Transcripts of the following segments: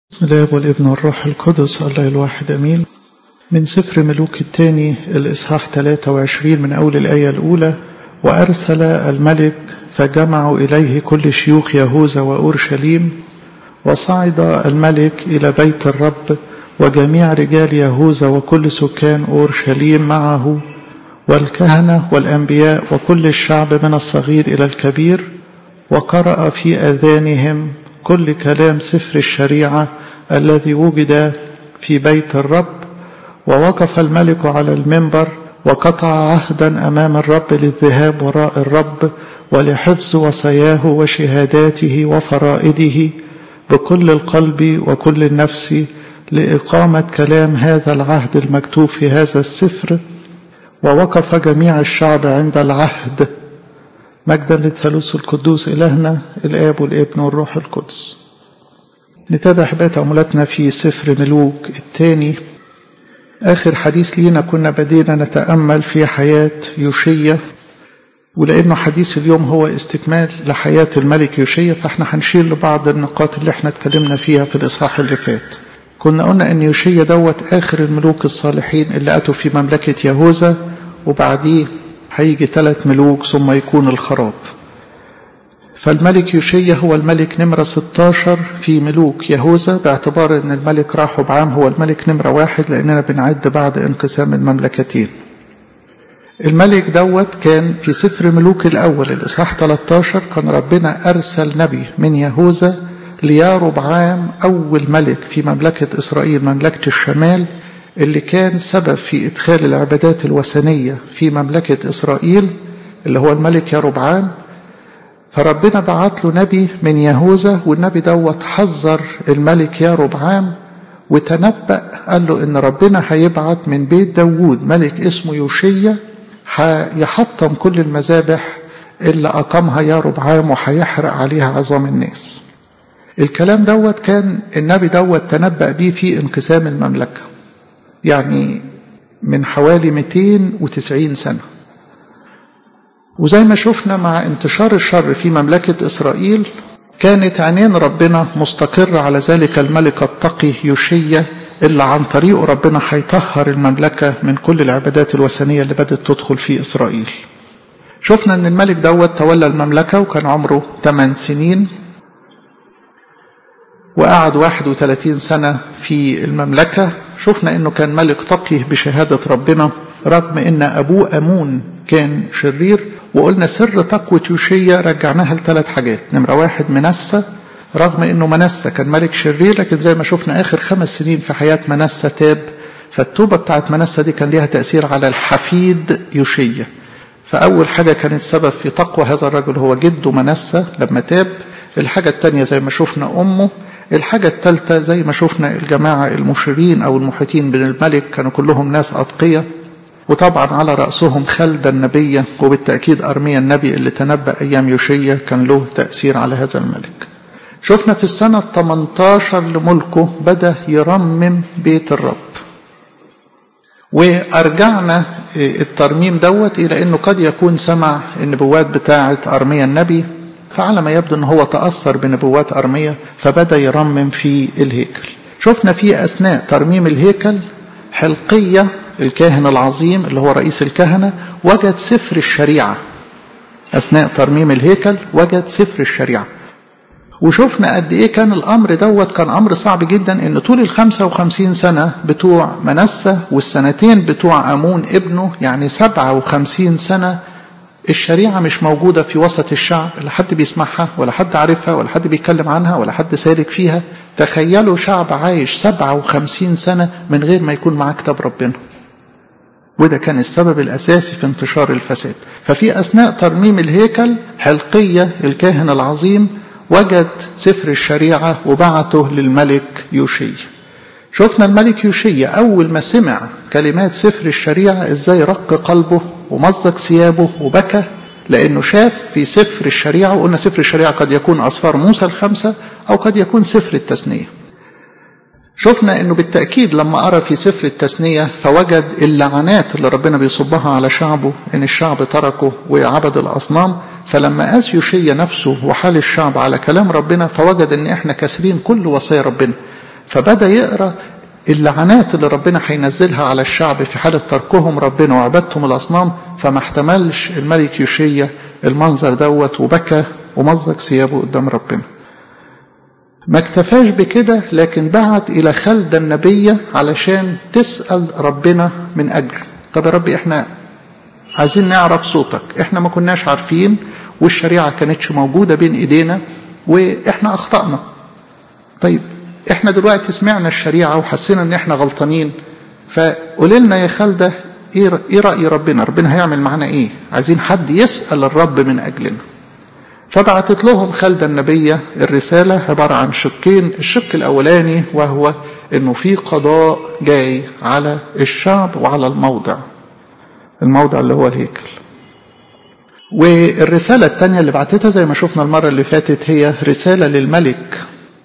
بسم الله والابن والروح القدس الله الواحد امين من سفر ملوك الثاني الاصحاح 23 من اول الايه الاولى وارسل الملك فجمعوا اليه كل شيوخ يهوذا واورشليم وصعد الملك الى بيت الرب وجميع رجال يهوذا وكل سكان اورشليم معه والكهنه والانبياء وكل الشعب من الصغير الى الكبير وقرأ في اذانهم كل كلام سفر الشريعة الذي وجد في بيت الرب ووقف الملك على المنبر وقطع عهدا أمام الرب للذهاب وراء الرب ولحفظ وصاياه وشهاداته وفرائده بكل القلب وكل النفس لإقامة كلام هذا العهد المكتوب في هذا السفر ووقف جميع الشعب عند العهد مجدا للثالوث القدوس إلهنا الآب والابن والروح القدس نتابع حباية عملتنا في سفر ملوك الثاني آخر حديث لينا كنا بدينا نتأمل في حياة يوشية ولأنه حديث اليوم هو استكمال لحياة الملك يوشية فاحنا هنشير لبعض النقاط اللي احنا اتكلمنا فيها في الإصحاح اللي فات كنا قلنا أن يوشية دوت آخر الملوك الصالحين اللي أتوا في مملكة يهوذا وبعديه هيجي ثلاث ملوك ثم يكون الخراب فالملك يوشية هو الملك نمرة 16 في ملوك يهوذا باعتبار ان الملك راحوا بعام هو الملك نمرة واحد لاننا بنعد بعد انقسام المملكتين الملك دوت كان في سفر ملوك الاول الاصحاح 13 كان ربنا ارسل نبي من يهوذا ليارب عام اول ملك في مملكة اسرائيل مملكة الشمال اللي كان سبب في إدخال العبادات الوثنية في مملكة إسرائيل اللي هو الملك يربعام فربنا بعت له نبي من يهوذا والنبي دوت حذر الملك يربعام وتنبأ قال له إن ربنا هيبعت من بيت داوود ملك اسمه يوشية هيحطم كل المذابح اللي أقامها يربعام وهيحرق عليها عظام الناس الكلام دوت كان النبي دوت تنبأ بيه في انقسام المملكة يعني من حوالي 290 سنة وزي ما شفنا مع انتشار الشر في مملكة إسرائيل كانت عينين ربنا مستقرة على ذلك الملك التقي يوشية اللي عن طريقه ربنا هيطهر المملكة من كل العبادات الوثنية اللي بدأت تدخل في إسرائيل شفنا ان الملك دوت تولى المملكة وكان عمره 8 سنين وقعد 31 سنة في المملكة شفنا انه كان ملك تقي بشهادة ربنا رغم ان ابوه امون كان شرير وقلنا سر تقوى يوشية رجعناها لثلاث حاجات نمرة واحد منسى رغم انه منسى كان ملك شرير لكن زي ما شفنا اخر خمس سنين في حياة منسى تاب فالتوبة بتاعت منسى دي كان ليها تأثير على الحفيد يوشية فأول حاجة كانت سبب في تقوى هذا الرجل هو جده منسى لما تاب الحاجة الثانية زي ما شفنا أمه الحاجة الثالثة زي ما شفنا الجماعة المشيرين أو المحيطين بالملك كانوا كلهم ناس أتقية وطبعا على رأسهم خلدة النبية وبالتأكيد أرميا النبي اللي تنبأ أيام يوشية كان له تأثير على هذا الملك شفنا في السنة 18 لملكه بدأ يرمم بيت الرب وأرجعنا الترميم دوت إلى أنه قد يكون سمع النبوات بتاعة أرميا النبي فعلى ما يبدو ان هو تأثر بنبوات أرمية فبدأ يرمم في الهيكل شفنا في أثناء ترميم الهيكل حلقية الكاهن العظيم اللي هو رئيس الكهنة وجد سفر الشريعة أثناء ترميم الهيكل وجد سفر الشريعة وشفنا قد ايه كان الامر دوت كان امر صعب جدا ان طول ال 55 سنه بتوع منسى والسنتين بتوع امون ابنه يعني 57 سنه الشريعة مش موجودة في وسط الشعب لا حد بيسمعها ولا حد عارفها ولا حد بيتكلم عنها ولا حد سالك فيها تخيلوا شعب عايش 57 سنة من غير ما يكون معاه كتاب ربنا وده كان السبب الأساسي في انتشار الفساد ففي أثناء ترميم الهيكل حلقية الكاهن العظيم وجد سفر الشريعة وبعته للملك يوشي شفنا الملك يوشية أول ما سمع كلمات سفر الشريعة إزاي رق قلبه ومزق ثيابه وبكى لأنه شاف في سفر الشريعة وقلنا سفر الشريعة قد يكون أصفار موسى الخمسة أو قد يكون سفر التثنية شفنا أنه بالتأكيد لما قرأ في سفر التثنية فوجد اللعنات اللي ربنا بيصبها على شعبه أن الشعب تركه وعبد الأصنام فلما قاس يوشية نفسه وحال الشعب على كلام ربنا فوجد أن إحنا كاسرين كل وصايا ربنا فبدأ يقرأ اللعنات اللي ربنا هينزلها على الشعب في حالة تركهم ربنا وعبادتهم الأصنام فما احتملش الملك يوشيا المنظر دوت وبكى ومزق ثيابه قدام ربنا ما اكتفاش بكده لكن بعت إلى خلدة النبية علشان تسأل ربنا من أجله طب يا ربي احنا عايزين نعرف صوتك احنا ما كناش عارفين والشريعة كانتش موجودة بين ايدينا واحنا اخطأنا طيب احنا دلوقتي سمعنا الشريعة وحسينا ان احنا غلطانين فقولي لنا يا خالدة ايه ايه رأي ربنا ربنا هيعمل معانا ايه عايزين حد يسأل الرب من اجلنا فبعتت لهم خالدة النبية الرسالة عبارة عن شقين الشق الأولاني وهو أنه في قضاء جاي على الشعب وعلى الموضع الموضع اللي هو الهيكل والرسالة الثانية اللي بعتتها زي ما شفنا المرة اللي فاتت هي رسالة للملك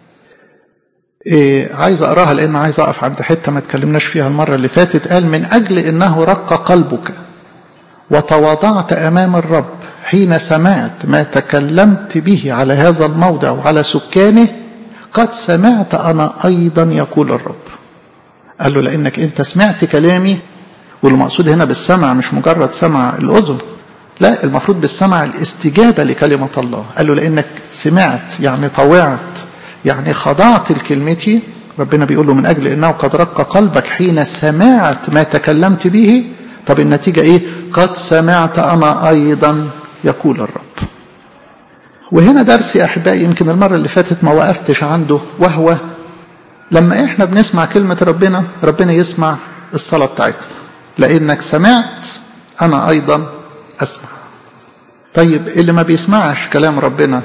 إيه عايز أقراها لأن عايز أقف عند حتة ما تكلمناش فيها المرة اللي فاتت قال من أجل إنه رق قلبك وتواضعت أمام الرب حين سمعت ما تكلمت به على هذا الموضع وعلى سكانه قد سمعت أنا أيضا يقول الرب قال له لأنك أنت سمعت كلامي والمقصود هنا بالسمع مش مجرد سمع الأذن لا المفروض بالسمع الاستجابة لكلمة الله قال له لأنك سمعت يعني طوعت يعني خضعت لكلمتي ربنا بيقول له من أجل أنه قد رق قلبك حين سمعت ما تكلمت به طب النتيجة إيه قد سمعت أنا أيضا يقول الرب وهنا درس يا أحبائي يمكن المرة اللي فاتت ما وقفتش عنده وهو لما إحنا بنسمع كلمة ربنا ربنا يسمع الصلاة بتاعتنا لأنك سمعت أنا أيضا أسمع طيب اللي ما بيسمعش كلام ربنا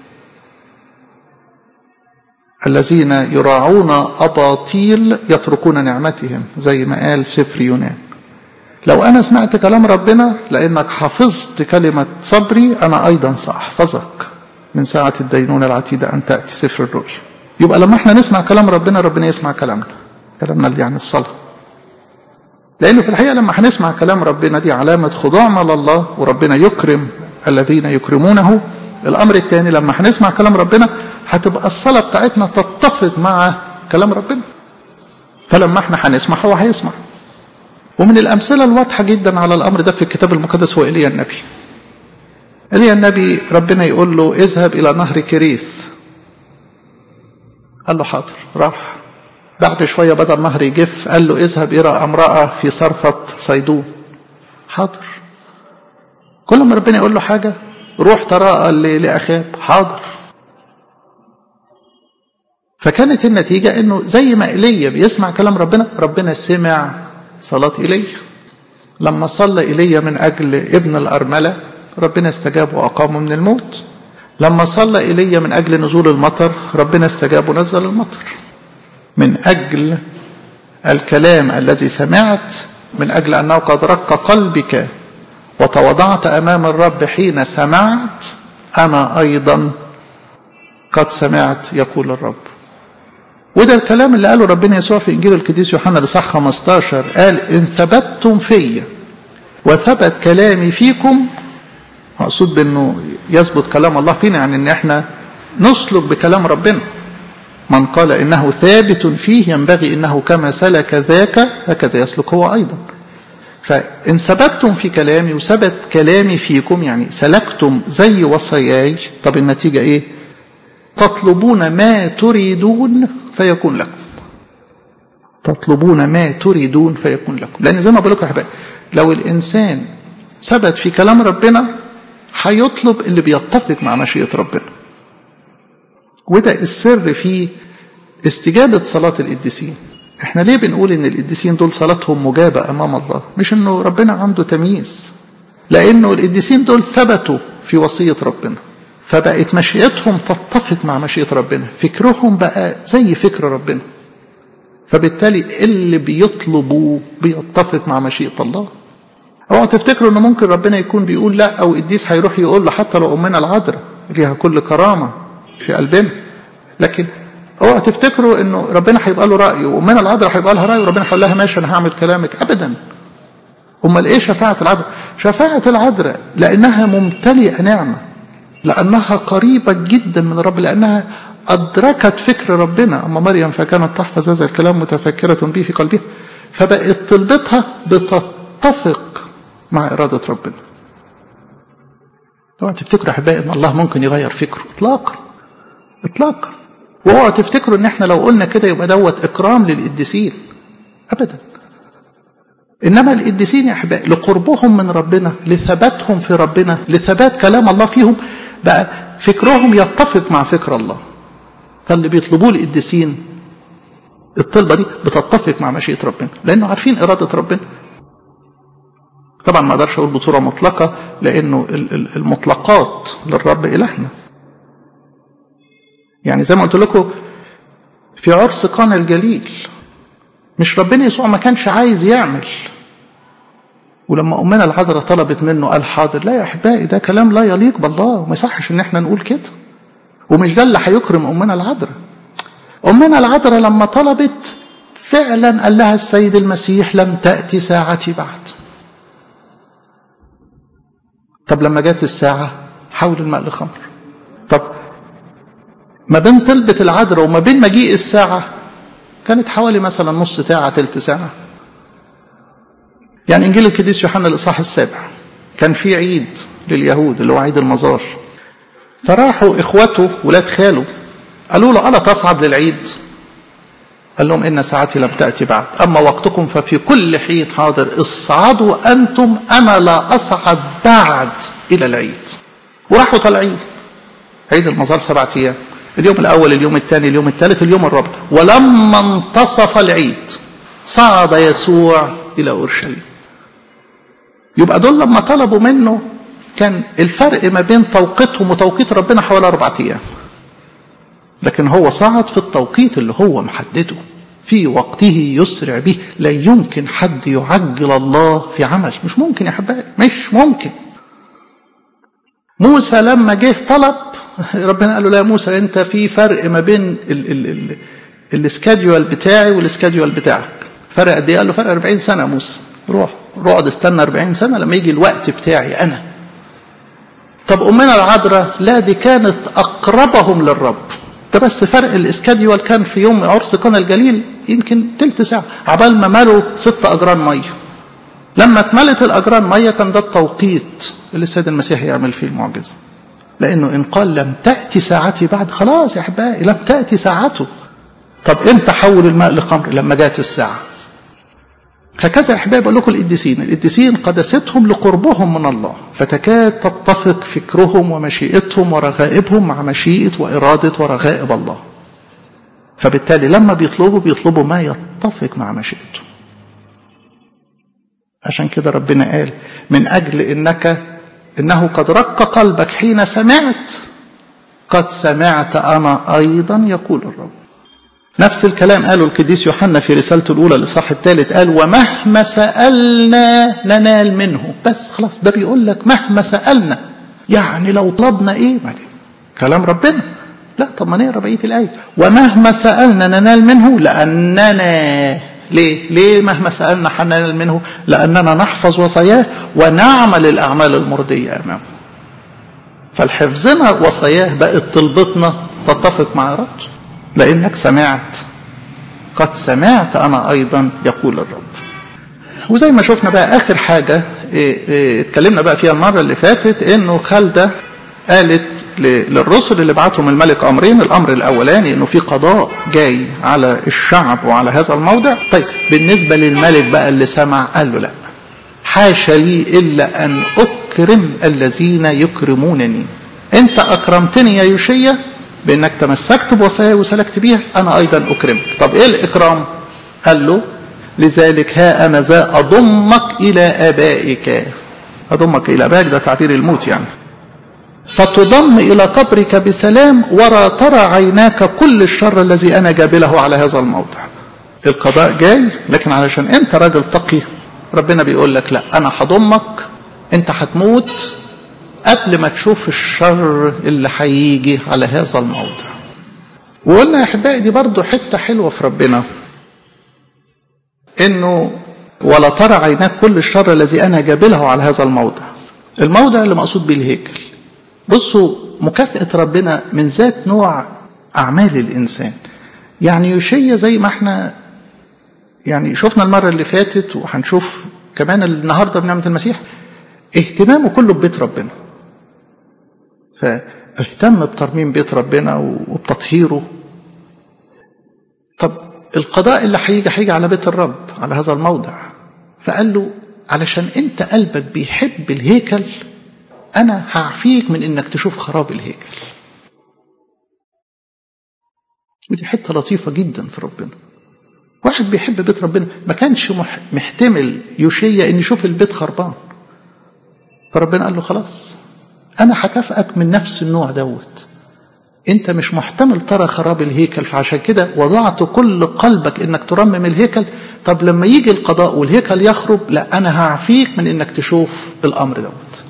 الذين يراعون أباطيل يتركون نعمتهم زي ما قال سفر يونان لو أنا سمعت كلام ربنا لأنك حفظت كلمة صبري أنا أيضا سأحفظك من ساعة الدينونة العتيدة أن تأتي سفر الرؤيا يبقى لما احنا نسمع كلام ربنا ربنا يسمع كلامنا كلامنا اللي يعني الصلاة لأنه في الحقيقة لما هنسمع كلام ربنا دي علامة خضوعنا لله وربنا يكرم الذين يكرمونه الأمر الثاني لما هنسمع كلام ربنا هتبقى الصلاة بتاعتنا تتفق مع كلام ربنا فلما احنا هنسمع هو هيسمع ومن الأمثلة الواضحة جدا على الأمر ده في الكتاب المقدس هو إيليا النبي إيليا النبي ربنا يقول له اذهب إلى نهر كريث قال له حاضر راح بعد شوية بدأ النهر يجف قال له اذهب إلى امرأة في صرفة صيدون حاضر كل ما ربنا يقول له حاجة روح تراءى لأخاب حاضر فكانت النتيجة انه زي ما ايليا بيسمع كلام ربنا ربنا سمع صلاة ايليا لما صلى ايليا من اجل ابن الارملة ربنا استجاب واقامه من الموت لما صلى ايليا من اجل نزول المطر ربنا استجاب ونزل المطر من اجل الكلام الذي سمعت من اجل انه قد رق قلبك وتوضعت امام الرب حين سمعت انا ايضا قد سمعت يقول الرب وده الكلام اللي قاله ربنا يسوع في انجيل القديس يوحنا الاصحاح 15 قال ان ثبتتم في وثبت كلامي فيكم مقصود بانه يثبت كلام الله فينا يعني ان احنا نسلك بكلام ربنا من قال انه ثابت فيه ينبغي انه كما سلك ذاك هكذا يسلك هو ايضا فان ثبتتم في كلامي وثبت كلامي فيكم يعني سلكتم زي وصاياي طب النتيجه ايه تطلبون ما تريدون فيكون لكم تطلبون ما تريدون فيكون لكم لان زي ما بقول لكم يا احبائي لو الانسان ثبت في كلام ربنا هيطلب اللي بيتفق مع مشيئه ربنا وده السر في استجابه صلاه القديسين احنا ليه بنقول ان القديسين دول صلاتهم مجابه امام الله مش انه ربنا عنده تمييز لانه القديسين دول ثبتوا في وصيه ربنا فبقت مشيئتهم تتفق مع مشيئة ربنا فكرهم بقى زي فكر ربنا فبالتالي اللي بيطلبوا بيتفق مع مشيئة الله اوعوا تفتكروا ان ممكن ربنا يكون بيقول لا او قديس هيروح يقول له حتى لو امنا العذراء ليها كل كرامه في قلبنا لكن اوعوا تفتكروا انه ربنا هيبقى له راي وامنا العذراء هيبقى لها راي وربنا هيقول لها ماشي انا هعمل كلامك ابدا امال ايه شفاعه العذراء شفاعه العذراء لانها ممتلئه نعمه لأنها قريبة جدا من الرب لأنها أدركت فكر ربنا أما مريم فكانت تحفظ هذا الكلام متفكرة به في قلبها فبقت طلبتها بتتفق مع إرادة ربنا اوعوا تفتكروا احبائي ان الله ممكن يغير فكره اطلاقا اطلاقا واوعوا تفتكروا ان احنا لو قلنا كده يبقى دوت اكرام للقديسين ابدا انما القديسين يا احبائي لقربهم من ربنا لثباتهم في ربنا لثبات كلام الله فيهم بقى فكرهم يتفق مع فكر الله فاللي بيطلبوه القديسين الطلبه دي بتتفق مع مشيئه ربنا لانه عارفين اراده ربنا طبعا ما اقدرش اقول بصوره مطلقه لانه المطلقات للرب الهنا يعني زي ما قلت لكم في عرس قانا الجليل مش ربنا يسوع ما كانش عايز يعمل ولما امنا العذراء طلبت منه قال حاضر لا يا احبائي ده كلام لا يليق بالله وما يصحش ان احنا نقول كده ومش ده اللي هيكرم امنا العذراء امنا العذراء لما طلبت فعلا قال لها السيد المسيح لم تاتي ساعتي بعد طب لما جت الساعة حول الماء لخمر طب ما بين طلبة العذراء وما بين مجيء الساعة كانت حوالي مثلا نص ساعة تلت ساعة يعني إنجيل القديس يوحنا الإصحاح السابع كان في عيد لليهود اللي هو عيد المزار فراحوا إخوته ولاد خاله قالوا له ألا تصعد للعيد قال لهم إن ساعتي لم تأتي بعد أما وقتكم ففي كل حين حاضر اصعدوا أنتم أنا لا أصعد بعد إلى العيد وراحوا طالعين عيد المزار سبعة أيام اليوم الأول اليوم الثاني اليوم الثالث اليوم الرابع ولما انتصف العيد صعد يسوع إلى أورشليم يبقى دول لما طلبوا منه كان الفرق ما بين توقيتهم وتوقيت ربنا حوالي أربعة أيام لكن هو صعد في التوقيت اللي هو محدده في وقته يسرع به لا يمكن حد يعجل الله في عمل مش ممكن يا حبايبي مش ممكن موسى لما جه طلب ربنا قال له لا يا موسى انت في فرق ما بين الاسكاديول بتاعي والاسكاديول بتاعك فرق قد ايه قال له فرق 40 سنه يا موسى روح اقعد استنى 40 سنه لما يجي الوقت بتاعي انا طب امنا العذراء لا دي كانت اقربهم للرب ده بس فرق الاسكاديول كان في يوم عرس قنا الجليل يمكن تلت ساعة عبال ما ملوا ست أجران مية لما اتملت الأجران مية كان ده التوقيت اللي السيد المسيح يعمل فيه المعجزة لأنه إن قال لم تأتي ساعتي بعد خلاص يا أحبائي لم تأتي ساعته طب إمتى حول الماء لخمر لما جاءت الساعة هكذا يا أحبائي بقول لكم القديسين القديسين قدستهم لقربهم من الله فتكاد تتفق فكرهم ومشيئتهم ورغائبهم مع مشيئة وإرادة ورغائب الله فبالتالي لما بيطلبوا بيطلبوا ما يتفق مع مشيئته عشان كده ربنا قال من أجل إنك إنه قد رق قلبك حين سمعت قد سمعت أنا أيضا يقول الرب نفس الكلام قاله القديس يوحنا في رسالته الأولى الإصحاح الثالث قال ومهما سألنا ننال منه بس خلاص ده بيقول لك مهما سألنا يعني لو طلبنا إيه ما كلام ربنا لا طب ما نقرا بقيه الايه ومهما سالنا ننال منه لاننا ليه؟ ليه مهما سالنا حننال منه؟ لاننا نحفظ وصاياه ونعمل الاعمال المرضيه امامه. فالحفظنا وصاياه بقت طلبتنا تتفق مع ارادته. لانك سمعت قد سمعت انا ايضا يقول الرب. وزي ما شفنا بقى اخر حاجه إيه إيه اتكلمنا بقى فيها المره اللي فاتت انه خالده قالت للرسل اللي بعتهم الملك امرين الامر الاولاني انه في قضاء جاي على الشعب وعلى هذا الموضع طيب بالنسبه للملك بقى اللي سمع قال له لا حاشا لي الا ان اكرم الذين يكرمونني انت اكرمتني يا يوشيا بانك تمسكت بوصاياي وسلكت بيها انا ايضا اكرمك طب ايه الاكرام قال له لذلك ها انا ذا اضمك الى ابائك اضمك الى ابائك ده تعبير الموت يعني فتضم إلى قبرك بسلام ولا ترى عيناك كل الشر الذي أنا جابله على هذا الموضع القضاء جاي لكن علشان أنت راجل تقي ربنا بيقول لك لا أنا هضمك أنت هتموت قبل ما تشوف الشر اللي هيجي على هذا الموضع وقلنا يا أحبائي دي برضو حتة حلوة في ربنا إنه ولا ترى عيناك كل الشر الذي أنا جابله على هذا الموضع الموضع اللي مقصود به الهيكل بصوا مكافأة ربنا من ذات نوع أعمال الإنسان يعني يوشيا زي ما احنا يعني شفنا المرة اللي فاتت وهنشوف كمان النهاردة بنعمة المسيح اهتمامه كله ببيت ربنا فاهتم بترميم بيت ربنا وبتطهيره طب القضاء اللي هيجي هيجي على بيت الرب على هذا الموضع فقال له علشان انت قلبك بيحب الهيكل انا هعفيك من انك تشوف خراب الهيكل ودي حته لطيفه جدا في ربنا واحد بيحب بيت ربنا ما كانش محتمل يوشيا ان يشوف البيت خربان فربنا قال له خلاص انا هكافئك من نفس النوع دوت انت مش محتمل ترى خراب الهيكل فعشان كده وضعت كل قلبك انك ترمم الهيكل طب لما يجي القضاء والهيكل يخرب لا انا هعفيك من انك تشوف الامر دوت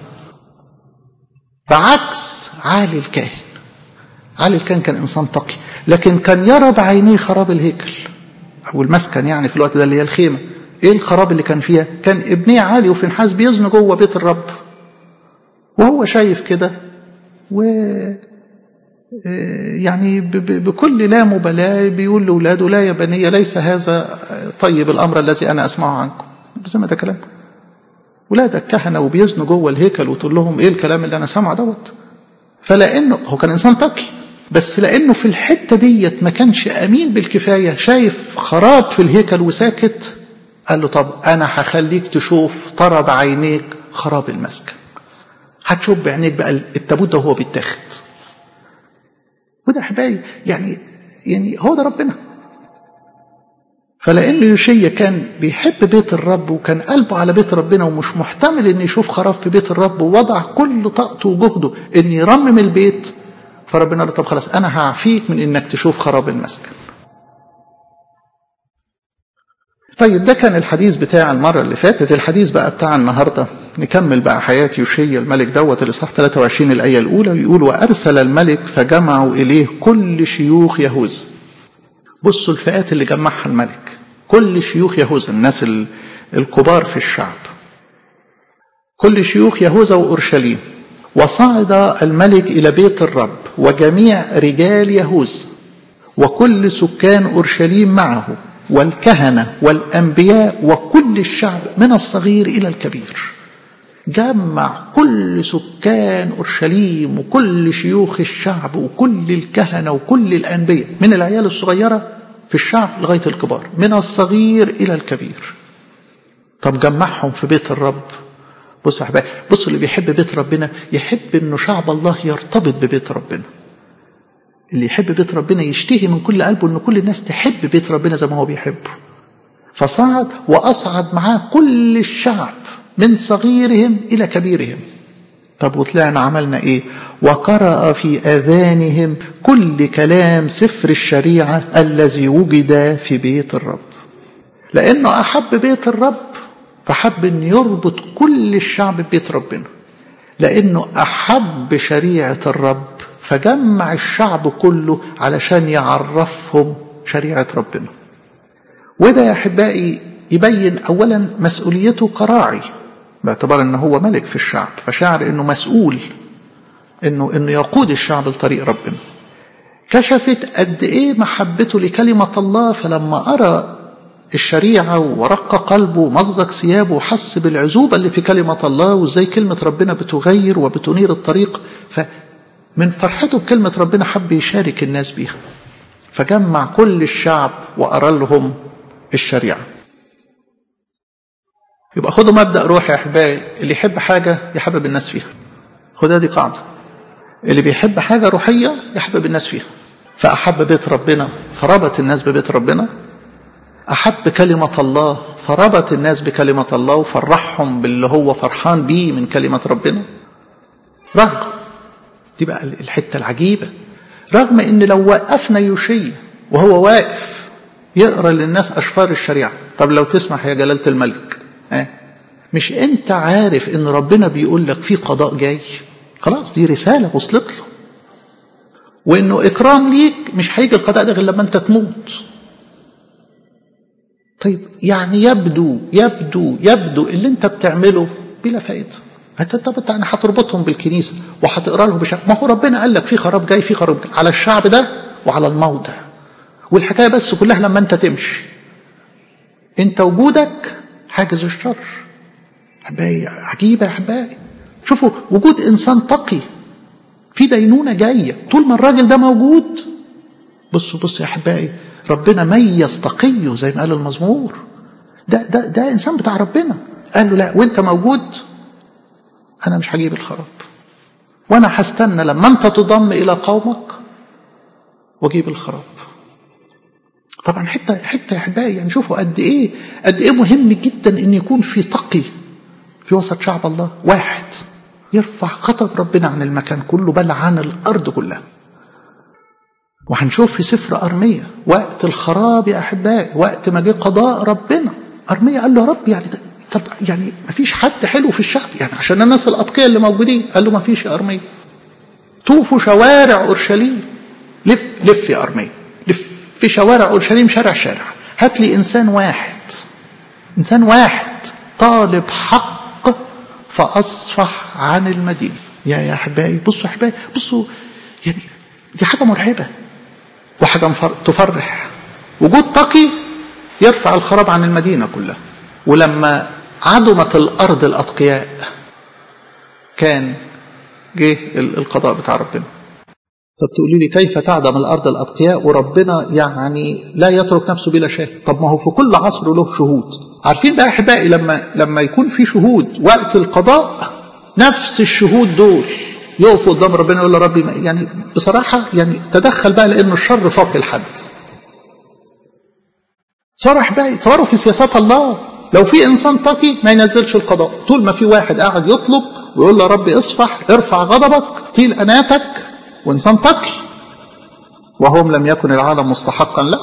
بعكس عالي الكاهن عالي الكاهن كان انسان تقي لكن كان يرى بعينيه خراب الهيكل او المسكن يعني في الوقت ده اللي هي الخيمه ايه الخراب اللي كان فيها كان ابنيه عالي وفنحاس بيزنوا جوه بيت الرب وهو شايف كده و يعني بكل لا مبالاة بيقول لأولاده لا يا بني ليس هذا طيب الأمر الذي أنا أسمعه عنكم بس ما ده كلام ولادك كهنة وبيزنوا جوه الهيكل وتقول لهم إيه الكلام اللي أنا سامعه دوت فلأنه هو كان إنسان تقي بس لأنه في الحتة ديت ما كانش أمين بالكفاية شايف خراب في الهيكل وساكت قال له طب أنا هخليك تشوف ترى بعينيك خراب المسكن هتشوف بعينيك بقى التابوت ده وهو بيتاخد وده احبائي يعني يعني هو ده ربنا فلان يوشيا كان بيحب بيت الرب وكان قلبه على بيت ربنا ومش محتمل ان يشوف خراب في بيت الرب ووضع كل طاقته وجهده ان يرمم البيت فربنا قال طب خلاص انا هعفيك من انك تشوف خراب المسكن طيب ده كان الحديث بتاع المرة اللي فاتت الحديث بقى بتاع النهاردة نكمل بقى حياة يوشيا الملك دوت الإصحاح 23 الآية الأولى يقول وأرسل الملك فجمعوا إليه كل شيوخ يهوذا بصوا الفئات اللي جمعها الملك كل شيوخ يهوذا الناس الكبار في الشعب كل شيوخ يهوذا وأورشليم وصعد الملك إلى بيت الرب وجميع رجال يهوذا وكل سكان أورشليم معه والكهنة والأنبياء وكل الشعب من الصغير إلى الكبير جمع كل سكان أورشليم وكل شيوخ الشعب وكل الكهنة وكل الأنبياء من العيال الصغيرة في الشعب لغاية الكبار من الصغير إلى الكبير طب جمعهم في بيت الرب بصوا يا حبايبي بصوا اللي بيحب بيت ربنا يحب انه شعب الله يرتبط ببيت ربنا اللي يحب بيت ربنا يشتهي من كل قلبه ان كل الناس تحب بيت ربنا زي ما هو بيحبه فصعد واصعد معاه كل الشعب من صغيرهم الى كبيرهم طب وطلعنا عملنا ايه وقرأ في اذانهم كل كلام سفر الشريعة الذي وجد في بيت الرب لانه احب بيت الرب فحب ان يربط كل الشعب ببيت ربنا لانه احب شريعة الرب فجمع الشعب كله علشان يعرفهم شريعة ربنا وده يا أحبائي يبين أولا مسؤوليته كراعي باعتبار أنه هو ملك في الشعب فشعر أنه مسؤول أنه, إنه يقود الشعب لطريق ربنا كشفت قد إيه محبته لكلمة الله فلما أرى الشريعة ورق قلبه ومزق ثيابه وحس بالعزوبة اللي في كلمة الله وازاي كلمة ربنا بتغير وبتنير الطريق ف من فرحته بكلمة ربنا حب يشارك الناس بيها فجمع كل الشعب وأرى لهم الشريعة يبقى خدوا مبدأ روحي يا أحبائي اللي يحب حاجة يحبب الناس فيها خدها دي قاعدة اللي بيحب حاجة روحية يحبب الناس فيها فأحب بيت ربنا فربط الناس ببيت ربنا أحب كلمة الله فربط الناس بكلمة الله وفرحهم باللي هو فرحان بيه من كلمة ربنا رغم دي بقى الحتة العجيبة رغم ان لو وقفنا يوشيا وهو واقف يقرا للناس اشفار الشريعة طب لو تسمح يا جلالة الملك اه مش انت عارف ان ربنا بيقول لك في قضاء جاي خلاص دي رسالة وصلت له وانه اكرام ليك مش هيجي القضاء ده غير لما انت تموت طيب يعني يبدو يبدو يبدو اللي انت بتعمله بلا فائده طب يعني هتربطهم بالكنيسه وهتقرا لهم بشكل ما هو ربنا قال لك في خراب جاي في خراب جاي. على الشعب ده وعلى الموضع والحكاية بس كلها لما انت تمشي انت وجودك حاجز الشر احبائي عجيبة يا احبائي شوفوا وجود انسان تقي في دينونة جاية طول ما الراجل ده موجود بصوا بصوا يا احبائي ربنا ميز تقيه زي ما قال المزمور ده ده ده انسان بتاع ربنا قال له لا وانت موجود انا مش هجيب الخراب وانا هستنى لما انت تضم الى قومك واجيب الخراب طبعا حته حته يا احبائي يعني شوفوا قد ايه قد ايه مهم جدا ان يكون في تقي في وسط شعب الله واحد يرفع غضب ربنا عن المكان كله بل عن الارض كلها وهنشوف في سفر أرمية وقت الخراب يا أحبائي وقت ما جه قضاء ربنا أرمية قال له يا رب يعني طب يعني ما فيش حد حلو في الشعب يعني عشان الناس الأتقياء اللي موجودين قال له ما فيش يا أرمية طوفوا شوارع أورشليم لف لف يا أرمية لف في شوارع أورشليم شارع شارع هات لي إنسان واحد إنسان واحد طالب حق فأصفح عن المدينة يا يا أحبائي بصوا أحبائي بصوا يعني دي حاجة مرعبة وحاجة تفرح وجود تقي يرفع الخراب عن المدينة كلها ولما عدمت الأرض الأتقياء كان جه القضاء بتاع ربنا طب تقولي لي كيف تعدم الأرض الأتقياء وربنا يعني لا يترك نفسه بلا شاهد طب ما هو في كل عصر له شهود عارفين بقى أحبائي لما لما يكون في شهود وقت القضاء نفس الشهود دول يقفوا قدام ربنا يقول له ربي يعني بصراحة يعني تدخل بقى لأنه الشر فوق الحد صرح بقى تصوروا في سياسات الله لو في إنسان تقي ما ينزلش القضاء طول ما في واحد قاعد يطلب ويقول له ربي اصفح ارفع غضبك طيل أناتك وإنسان تقي وهم لم يكن العالم مستحقا له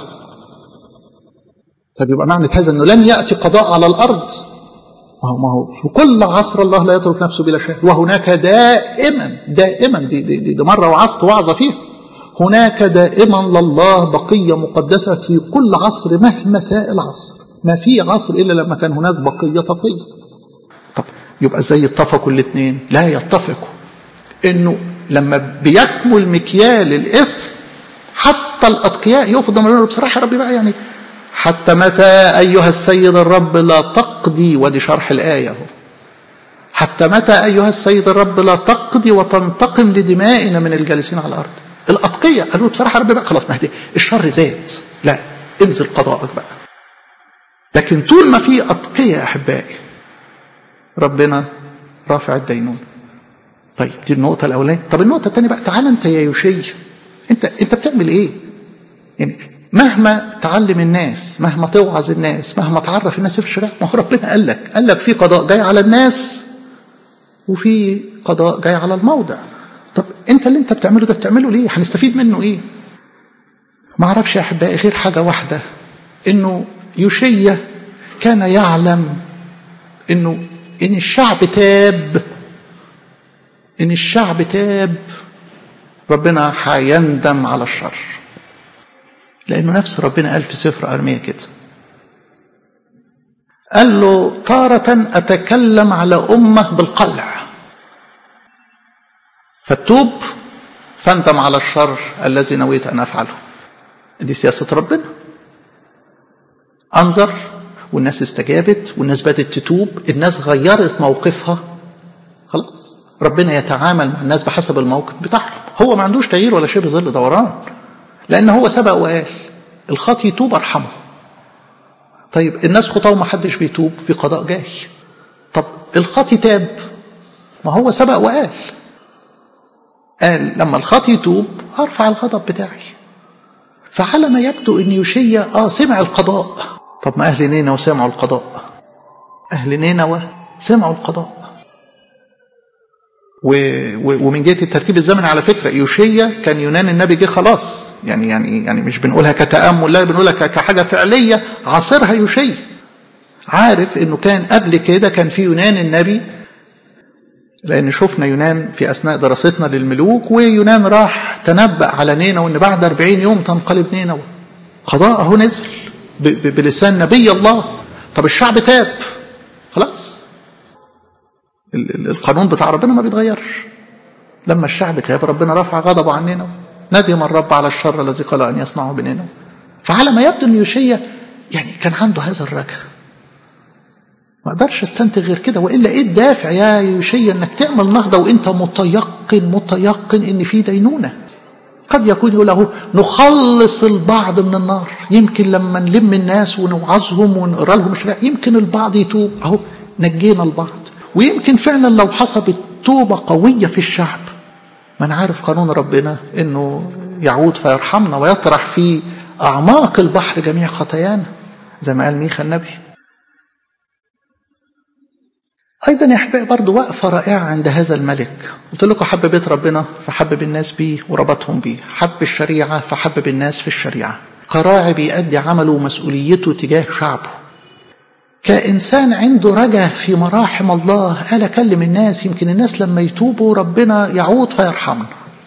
فبيبقى معنى هذا أنه لن يأتي قضاء على الأرض ما هو في كل عصر الله لا يترك نفسه بلا شاهد وهناك دائما دائما دي, دي, دي, دي مرة وعظت وعظة فيها هناك دائما لله بقية مقدسة في كل عصر مهما ساء العصر ما في عصر إلا لما كان هناك بقية تقية طب يبقى ازاي يتفقوا الاثنين لا يتفقوا انه لما بيكمل مكيال الاثم حتى الاتقياء يقفوا قدام بصراحه يا ربي بقى يعني حتى متى أيها السيد الرب لا تقضي ودي شرح الآية هو حتى متى أيها السيد الرب لا تقضي وتنتقم لدمائنا من الجالسين على الأرض الأتقية قالوا بصراحة رب بقى خلاص ما الشر زاد لا انزل قضاءك بقى لكن طول ما في أتقية يا أحبائي ربنا رافع الدينون طيب دي النقطة الأولانية طب النقطة الثانية بقى تعال أنت يا يوشي أنت أنت بتعمل إيه؟ يعني مهما تعلم الناس مهما توعظ الناس مهما تعرف الناس في الشريعة ما هو ربنا قال لك قال لك في قضاء جاي على الناس وفي قضاء جاي على الموضع طب انت اللي انت بتعمله ده بتعمله ليه هنستفيد منه ايه ما اعرفش يا احبائي غير حاجة واحدة انه يوشية كان يعلم انه ان الشعب تاب ان الشعب تاب ربنا هيندم على الشر لأنه نفس ربنا قال في سفر أرمية كده قال له تارة أتكلم على أمة بالقلع فتوب فاندم على الشر الذي نويت أن أفعله دي سياسة ربنا أنظر والناس استجابت والناس بدأت تتوب الناس غيرت موقفها خلاص ربنا يتعامل مع الناس بحسب الموقف بتاعهم هو ما عندوش تغيير ولا شبه ظل دوران لأن هو سبق وقال الخاطي يتوب ارحمه طيب الناس خطاه وما حدش بيتوب في قضاء جاي طب الخاطي تاب ما هو سبق وقال قال لما الخاطي يتوب ارفع الغضب بتاعي فعلى ما يبدو ان يوشيا اه سمع القضاء طب ما اهل نينوى سمعوا القضاء اهل نينوى سمعوا القضاء و... و... ومن جهه الترتيب الزمني على فكره يوشيا كان يونان النبي جه خلاص يعني يعني يعني مش بنقولها كتامل لا بنقولها ك... كحاجه فعليه عاصرها يوشيا عارف انه كان قبل كده كان في يونان النبي لان شفنا يونان في اثناء دراستنا للملوك ويونان راح تنبأ على نينوى ان بعد 40 يوم تنقلب نينوى قضاء اهو نزل ب... ب... بلسان نبي الله طب الشعب تاب خلاص القانون بتاع ربنا ما بيتغيرش لما الشعب تاب ربنا رفع غضبه عننا ندم الرب على الشر الذي قال أن يصنعه بيننا فعلى ما يبدو أن يوشيا يعني كان عنده هذا الرجاء ما اقدرش استنتج غير كده والا ايه الدافع يا يوشيا انك تعمل نهضه وانت متيقن متيقن ان في دينونه قد يكون يقول له نخلص البعض من النار يمكن لما نلم الناس ونوعظهم ونقرا لهم الشريعه يمكن البعض يتوب اهو نجينا البعض ويمكن فعلا لو حصلت توبه قويه في الشعب ما انا عارف قانون ربنا انه يعود فيرحمنا ويطرح في اعماق البحر جميع خطايانا زي ما قال ميخا النبي أيضا يا أحبائي برضه وقفة رائعة عند هذا الملك قلت لكم حب بيت ربنا فحبب الناس بيه وربطهم بيه حب الشريعة فحبب الناس في الشريعة قراعي بيأدي عمله ومسؤوليته تجاه شعبه كإنسان عنده رجا في مراحم الله قال أكلم الناس يمكن الناس لما يتوبوا ربنا يعود فيرحمنا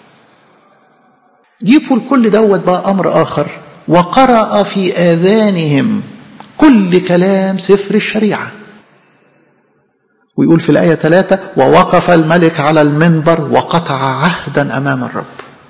ضيفوا الكل دوت بقى أمر آخر وقرأ في آذانهم كل كلام سفر الشريعه ويقول في الآية ثلاثة ووقف الملك على المنبر وقطع عهدا أمام الرب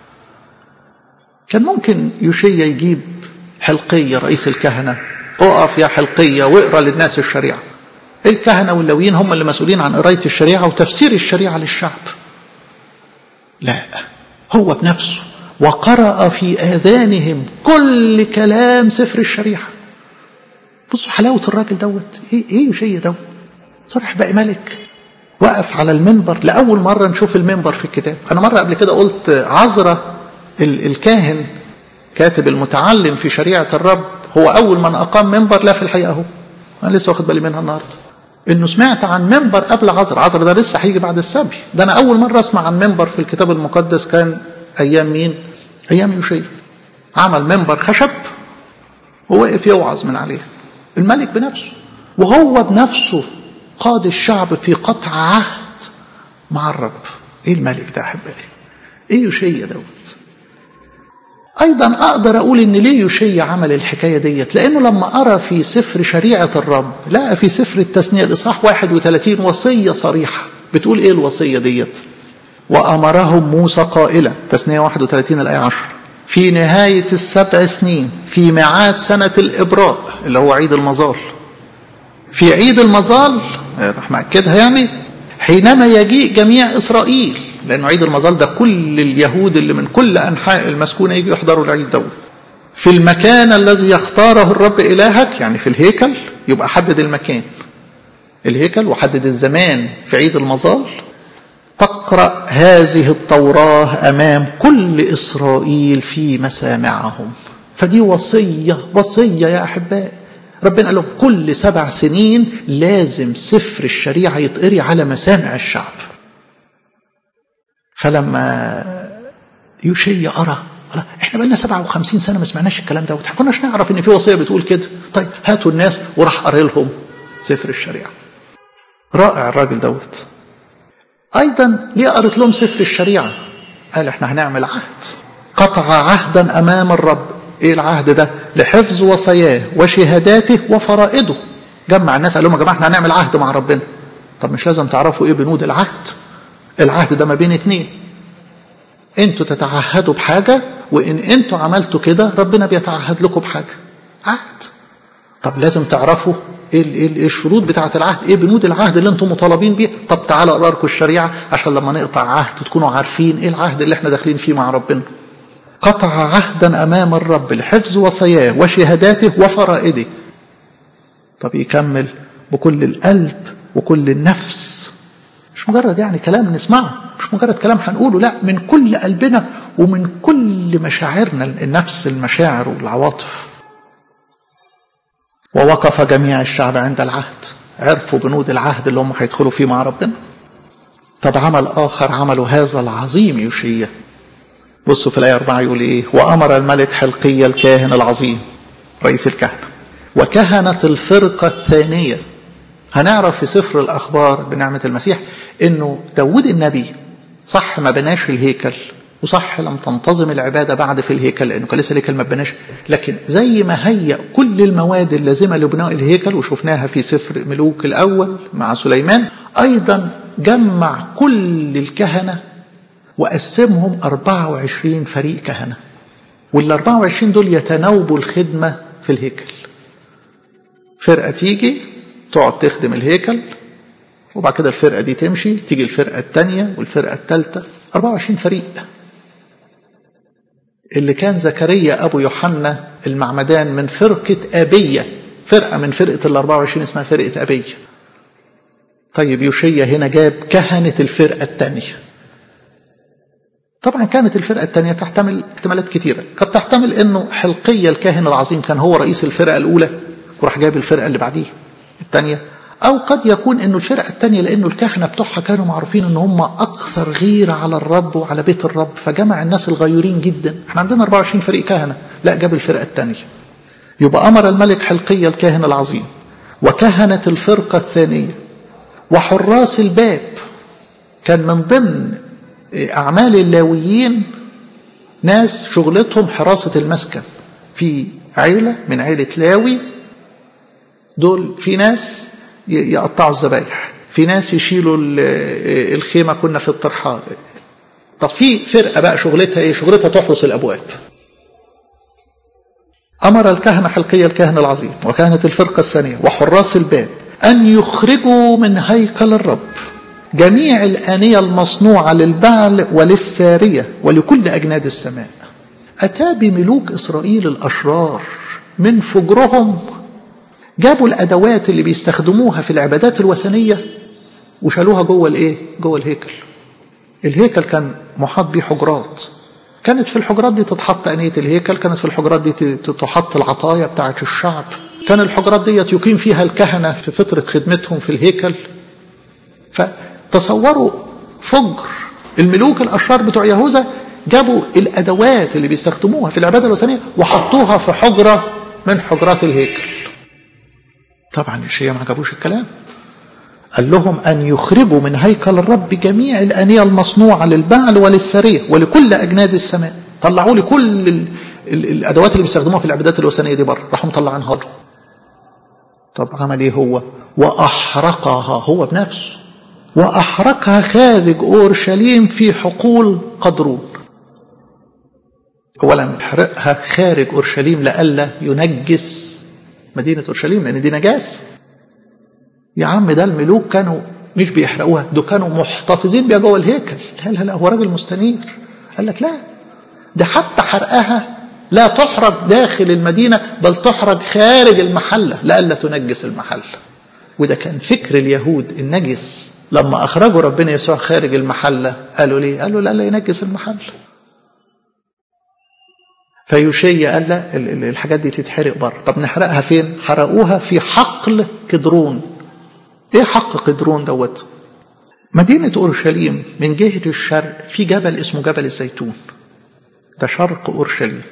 كان ممكن يوشيا يجيب حلقية رئيس الكهنة اقف يا حلقية واقرا للناس الشريعة الكهنة واللويين هم اللي مسؤولين عن قراية الشريعة وتفسير الشريعة للشعب لا هو بنفسه وقرأ في آذانهم كل كلام سفر الشريعة بصوا حلاوة الراجل دوت ايه ايه يوشيا دوت صرح بقى ملك وقف على المنبر لأول مرة نشوف المنبر في الكتاب أنا مرة قبل كده قلت عذرة الكاهن كاتب المتعلم في شريعة الرب هو أول من أقام منبر لا في الحقيقة هو أنا لسه واخد بالي منها النهاردة إنه سمعت عن منبر قبل عذر عذر ده لسه هيجي بعد السبي ده أنا أول مرة أسمع عن منبر في الكتاب المقدس كان أيام مين؟ أيام يوشيا عمل منبر خشب ووقف يوعظ من عليه الملك بنفسه وهو بنفسه قاد الشعب في قطع عهد مع الرب ايه الملك ده احبائي ايه يوشيا دوت ايضا اقدر اقول ان ليه يوشيا عمل الحكايه ديت لانه لما ارى في سفر شريعه الرب لقى في سفر التثنيه الاصحاح 31 وصيه صريحه بتقول ايه الوصيه ديت وامرهم موسى قائلا تثنيه 31 الايه 10 في نهايه السبع سنين في ميعاد سنه الابراء اللي هو عيد المظال في عيد المظال راح مأكدها يعني حينما يجيء جميع إسرائيل لأنه عيد المظال ده كل اليهود اللي من كل أنحاء المسكونة يجوا يحضروا العيد دوت في المكان الذي يختاره الرب إلهك يعني في الهيكل يبقى حدد المكان الهيكل وحدد الزمان في عيد المظال تقرأ هذه التوراة أمام كل إسرائيل في مسامعهم فدي وصية وصية يا أحبائي ربنا قال لهم كل سبع سنين لازم سفر الشريعة يتقري على مسامع الشعب فلما يوشيا أرى احنا بقالنا 57 سنة ما سمعناش الكلام ده ما كناش نعرف ان في وصية بتقول كده طيب هاتوا الناس وراح قاري لهم سفر الشريعة رائع الراجل دوت ايضا ليه قريت لهم سفر الشريعة قال احنا هنعمل عهد قطع عهدا امام الرب ايه العهد ده لحفظ وصاياه وشهاداته وفرائضه جمع الناس قال لهم يا جماعه احنا هنعمل عهد مع ربنا طب مش لازم تعرفوا ايه بنود العهد العهد ده ما بين اتنين انتوا تتعهدوا بحاجة وان انتوا عملتوا كده ربنا بيتعهد لكم بحاجة عهد طب لازم تعرفوا ايه ايه الشروط بتاعه العهد ايه بنود العهد اللي انتم مطالبين بيه طب تعالوا اقرا لكم الشريعه عشان لما نقطع عهد تكونوا عارفين ايه العهد اللي احنا داخلين فيه مع ربنا قطع عهدا امام الرب لحفظ وصاياه وشهاداته وفرائده طب يكمل بكل القلب وكل النفس مش مجرد يعني كلام نسمعه مش مجرد كلام هنقوله لا من كل قلبنا ومن كل مشاعرنا النفس المشاعر والعواطف ووقف جميع الشعب عند العهد عرفوا بنود العهد اللي هم هيدخلوا فيه مع ربنا طب عمل آخر عملوا هذا العظيم يوشيا بصوا في الآية 4 يقول إيه وأمر الملك حلقي الكاهن العظيم رئيس الكهنة وكهنة الفرقة الثانية هنعرف في سفر الأخبار بنعمة المسيح إنه داود النبي صح ما بناش الهيكل وصح لم تنتظم العبادة بعد في الهيكل لأنه كان لسه الهيكل ما بناش لكن زي ما هيأ كل المواد اللازمة لبناء الهيكل وشفناها في سفر ملوك الأول مع سليمان أيضا جمع كل الكهنة وقسمهم 24 فريق كهنة وال 24 دول يتناوبوا الخدمة في الهيكل فرقة تيجي تقعد تخدم الهيكل وبعد كده الفرقة دي تمشي تيجي الفرقة الثانية والفرقة الثالثة 24 فريق اللي كان زكريا أبو يوحنا المعمدان من فرقة أبية فرقة من فرقة ال 24 اسمها فرقة أبية طيب يوشيا هنا جاب كهنة الفرقة الثانية طبعا كانت الفرقة الثانية تحتمل احتمالات كثيرة قد تحتمل انه حلقية الكاهن العظيم كان هو رئيس الفرقة الأولى وراح جاب الفرقة اللي بعديه الثانية أو قد يكون انه الفرقة الثانية لأنه الكهنة بتوعها كانوا معروفين ان هم أكثر غيرة على الرب وعلى بيت الرب فجمع الناس الغيورين جدا احنا عندنا 24 فريق كهنة لا جاب الفرقة الثانية يبقى أمر الملك حلقية الكاهن العظيم وكهنة الفرقة الثانية وحراس الباب كان من ضمن أعمال اللاويين ناس شغلتهم حراسة المسكن في عيلة من عيلة لاوي دول في ناس يقطعوا الذبايح في ناس يشيلوا الخيمة كنا في الطرحات طب في فرقة بقى شغلتها ايه شغلتها تحرس الأبواب أمر الكهنة حلقية الكاهن العظيم وكانت الفرقة الثانية وحراس الباب أن يخرجوا من هيكل الرب جميع الآنية المصنوعة للبعل وللسارية ولكل أجناد السماء أتى بملوك إسرائيل الأشرار من فجرهم جابوا الأدوات اللي بيستخدموها في العبادات الوثنية وشالوها جوه الإيه؟ جوه الهيكل. الهيكل كان محاط بيه حجرات. كانت في الحجرات دي تتحط أنية الهيكل، كانت في الحجرات دي تحط العطايا بتاعة الشعب. كان الحجرات دي يقيم فيها الكهنة في فترة خدمتهم في الهيكل. فتصوروا فجر الملوك الأشرار بتوع يهوذا جابوا الأدوات اللي بيستخدموها في العبادة الوثنية وحطوها في حجرة من حجرات الهيكل. طبعا الشيعة ما عجبوش الكلام قال لهم أن يخرجوا من هيكل الرب جميع الأنية المصنوعة للبعل وللسرية ولكل أجناد السماء طلعوا لي كل ال ال الأدوات اللي بيستخدموها في العبادات الوثنية دي بره راحوا مطلعينها له طب عمل ايه هو وأحرقها هو بنفسه وأحرقها خارج أورشليم في حقول قدرون أولا حرقها خارج أورشليم لئلا ينجس مدينة أورشليم لأن دي نجاسة يا عم ده الملوك كانوا مش بيحرقوها دول كانوا محتفظين بيها جوه الهيكل لا لا لا هو راجل مستنير قال لك لا ده حتى حرقها لا تحرق داخل المدينة بل تحرق خارج المحلة لئلا تنجس المحل وده كان فكر اليهود النجس لما أخرجوا ربنا يسوع خارج المحلة قالوا ليه قالوا لا لا ينجس المحل فيوشيا قال لا الحاجات دي تتحرق بره طب نحرقها فين حرقوها في حقل قدرون ايه حقل قدرون دوت مدينة أورشليم من جهة الشرق في جبل اسمه جبل الزيتون ده شرق أورشليم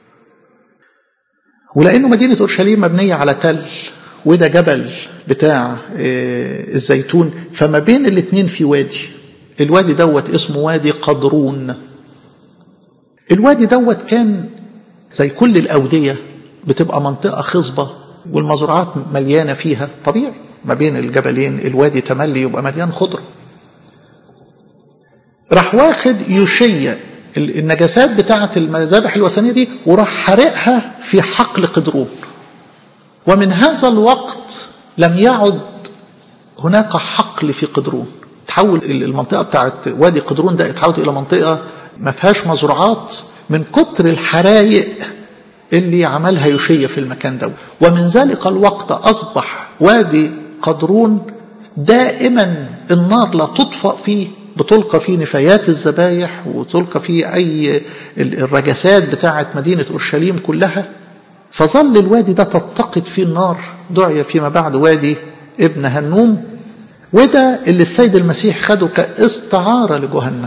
ولأنه مدينة أورشليم مبنية على تل وده جبل بتاع الزيتون فما بين الاتنين في وادي الوادي دوت اسمه وادي قدرون الوادي دوت كان زي كل الأودية بتبقى منطقة خصبة والمزروعات مليانة فيها طبيعي ما بين الجبلين الوادي تملي يبقى مليان خضرة راح واخد يوشيا النجاسات بتاعة المذابح الوثنية دي وراح حرقها في حقل قدرون ومن هذا الوقت لم يعد هناك حقل في قدرون تحول المنطقة بتاعت وادي قدرون ده اتحولت إلى منطقة ما فيهاش مزروعات من كتر الحرايق اللي عملها يوشيا في المكان ده ومن ذلك الوقت أصبح وادي قدرون دائما النار لا تطفأ فيه بتلقى فيه نفايات الذبايح وتلقى فيه أي الرجسات بتاعة مدينة أورشليم كلها فظل الوادي ده تتقد فيه النار دعي فيما بعد وادي ابن هنوم وده اللي السيد المسيح خده كاستعارة لجهنم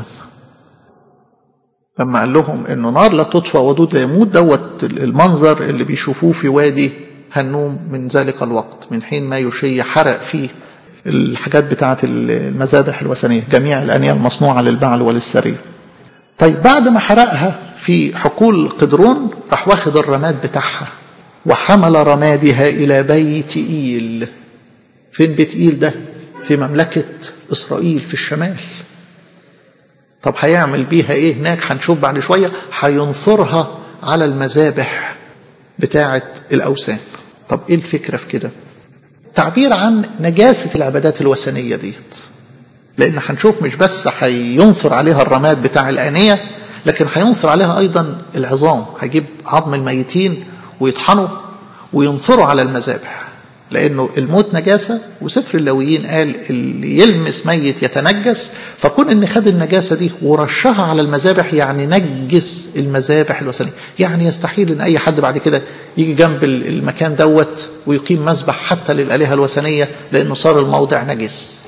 لما قال لهم انه نار لا تطفى ودود لا يموت دوت المنظر اللي بيشوفوه في وادي هنوم من ذلك الوقت من حين ما يشي حرق فيه الحاجات بتاعة المذابح الوثنية جميع الأنية المصنوعة للبعل وللسرية طيب بعد ما حرقها في حقول قدرون راح واخد الرماد بتاعها وحمل رمادها إلى بيت إيل فين بيت إيل ده في مملكة إسرائيل في الشمال طب هيعمل بيها ايه هناك هنشوف بعد شوية هينصرها على المذابح بتاعة الأوثان طب ايه الفكرة في كده تعبير عن نجاسة العبادات الوثنية ديت لأن هنشوف مش بس هينصر عليها الرماد بتاع الآنية لكن هينصر عليها أيضا العظام هيجيب عظم الميتين ويطحنوا وينصروا على المذابح لأنه الموت نجاسة وسفر اللاويين قال اللي يلمس ميت يتنجس فكون إن خد النجاسة دي ورشها على المذابح يعني نجس المذابح الوثنية يعني يستحيل إن أي حد بعد كده يجي جنب المكان دوت ويقيم مذبح حتى للآلهة الوثنية لأنه صار الموضع نجس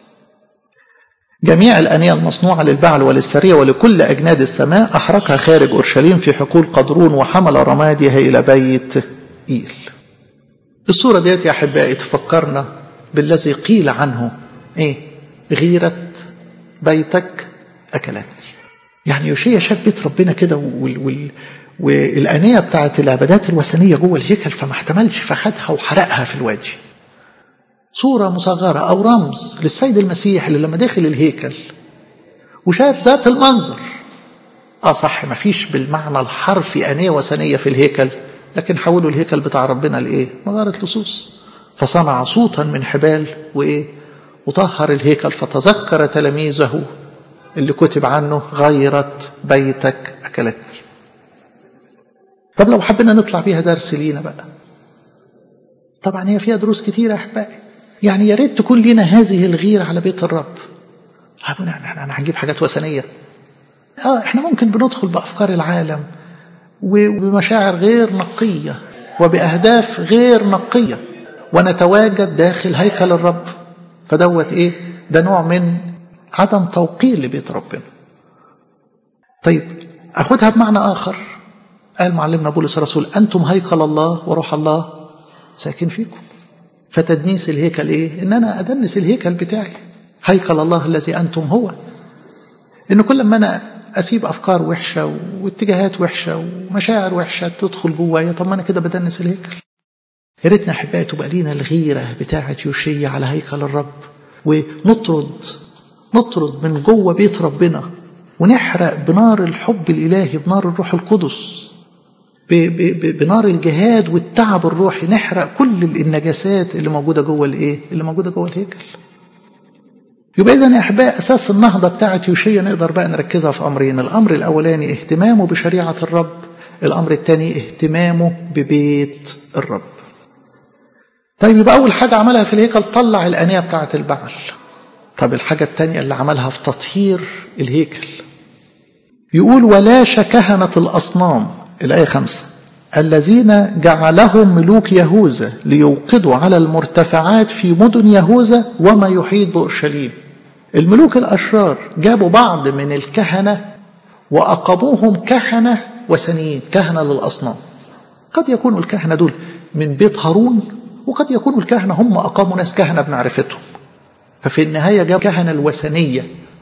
جميع الأنية المصنوعة للبعل وللسرية ولكل أجناد السماء أحرقها خارج أورشليم في حقول قدرون وحمل رمادها إلى بيت إيل الصورة ديت يا أحبائي تفكرنا بالذي قيل عنه إيه غيرة بيتك أكلتني يعني يوشيا شاف بيت ربنا كده وال وال والآنية بتاعت العبادات الوثنية جوه الهيكل فما احتملش فخدها وحرقها في الوادي صورة مصغرة أو رمز للسيد المسيح اللي لما دخل الهيكل وشاف ذات المنظر اه صح ما فيش بالمعنى الحرفي آنية وثنية في الهيكل لكن حولوا الهيكل بتاع ربنا لإيه مغارة لصوص فصنع صوتا من حبال وإيه وطهر الهيكل فتذكر تلاميذه اللي كتب عنه غيرة بيتك أكلتني طب لو حبينا نطلع بيها درس لينا بقى طبعا هي فيها دروس كتيرة يا أحبائي يعني يا ريت تكون لنا هذه الغيرة على بيت الرب احنا هنجيب حاجات وثنية اه احنا ممكن بندخل بأفكار العالم وبمشاعر غير نقية وبأهداف غير نقية ونتواجد داخل هيكل الرب فدوت ايه ده نوع من عدم توقير لبيت ربنا طيب أخذها بمعنى آخر قال معلمنا بولس الرسول أنتم هيكل الله وروح الله ساكن فيكم فتدنيس الهيكل ايه ان انا ادنس الهيكل بتاعي هيكل الله الذي انتم هو ان كل ما انا اسيب افكار وحشه واتجاهات وحشه ومشاعر وحشه تدخل جوايا طب ما انا كده بدنس الهيكل يا ريتنا احبائي تبقى لينا الغيره بتاعه يوشيا على هيكل الرب ونطرد نطرد من جوه بيت ربنا ونحرق بنار الحب الالهي بنار الروح القدس بنار الجهاد والتعب الروحي نحرق كل النجاسات اللي موجوده جوه الايه اللي موجوده جوه الهيكل يبقى اذا يا احبائي اساس النهضه بتاعه يوشيا نقدر بقى نركزها في امرين الامر الاولاني اهتمامه بشريعه الرب الامر الثاني اهتمامه ببيت الرب طيب يبقى اول حاجه عملها في الهيكل طلع الانيه بتاعه البعل طب الحاجه الثانيه اللي عملها في تطهير الهيكل يقول ولاش كهنه الاصنام الآية خمسة الذين جعلهم ملوك يهوذا ليوقدوا على المرتفعات في مدن يهوذا وما يحيط بأورشليم الملوك الأشرار جابوا بعض من الكهنة وأقاموهم كهنة وثنيين كهنة للأصنام قد يكونوا الكهنة دول من بيت هارون وقد يكونوا الكهنة هم أقاموا ناس كهنة بمعرفتهم ففي النهاية جاب كهنة الوثنية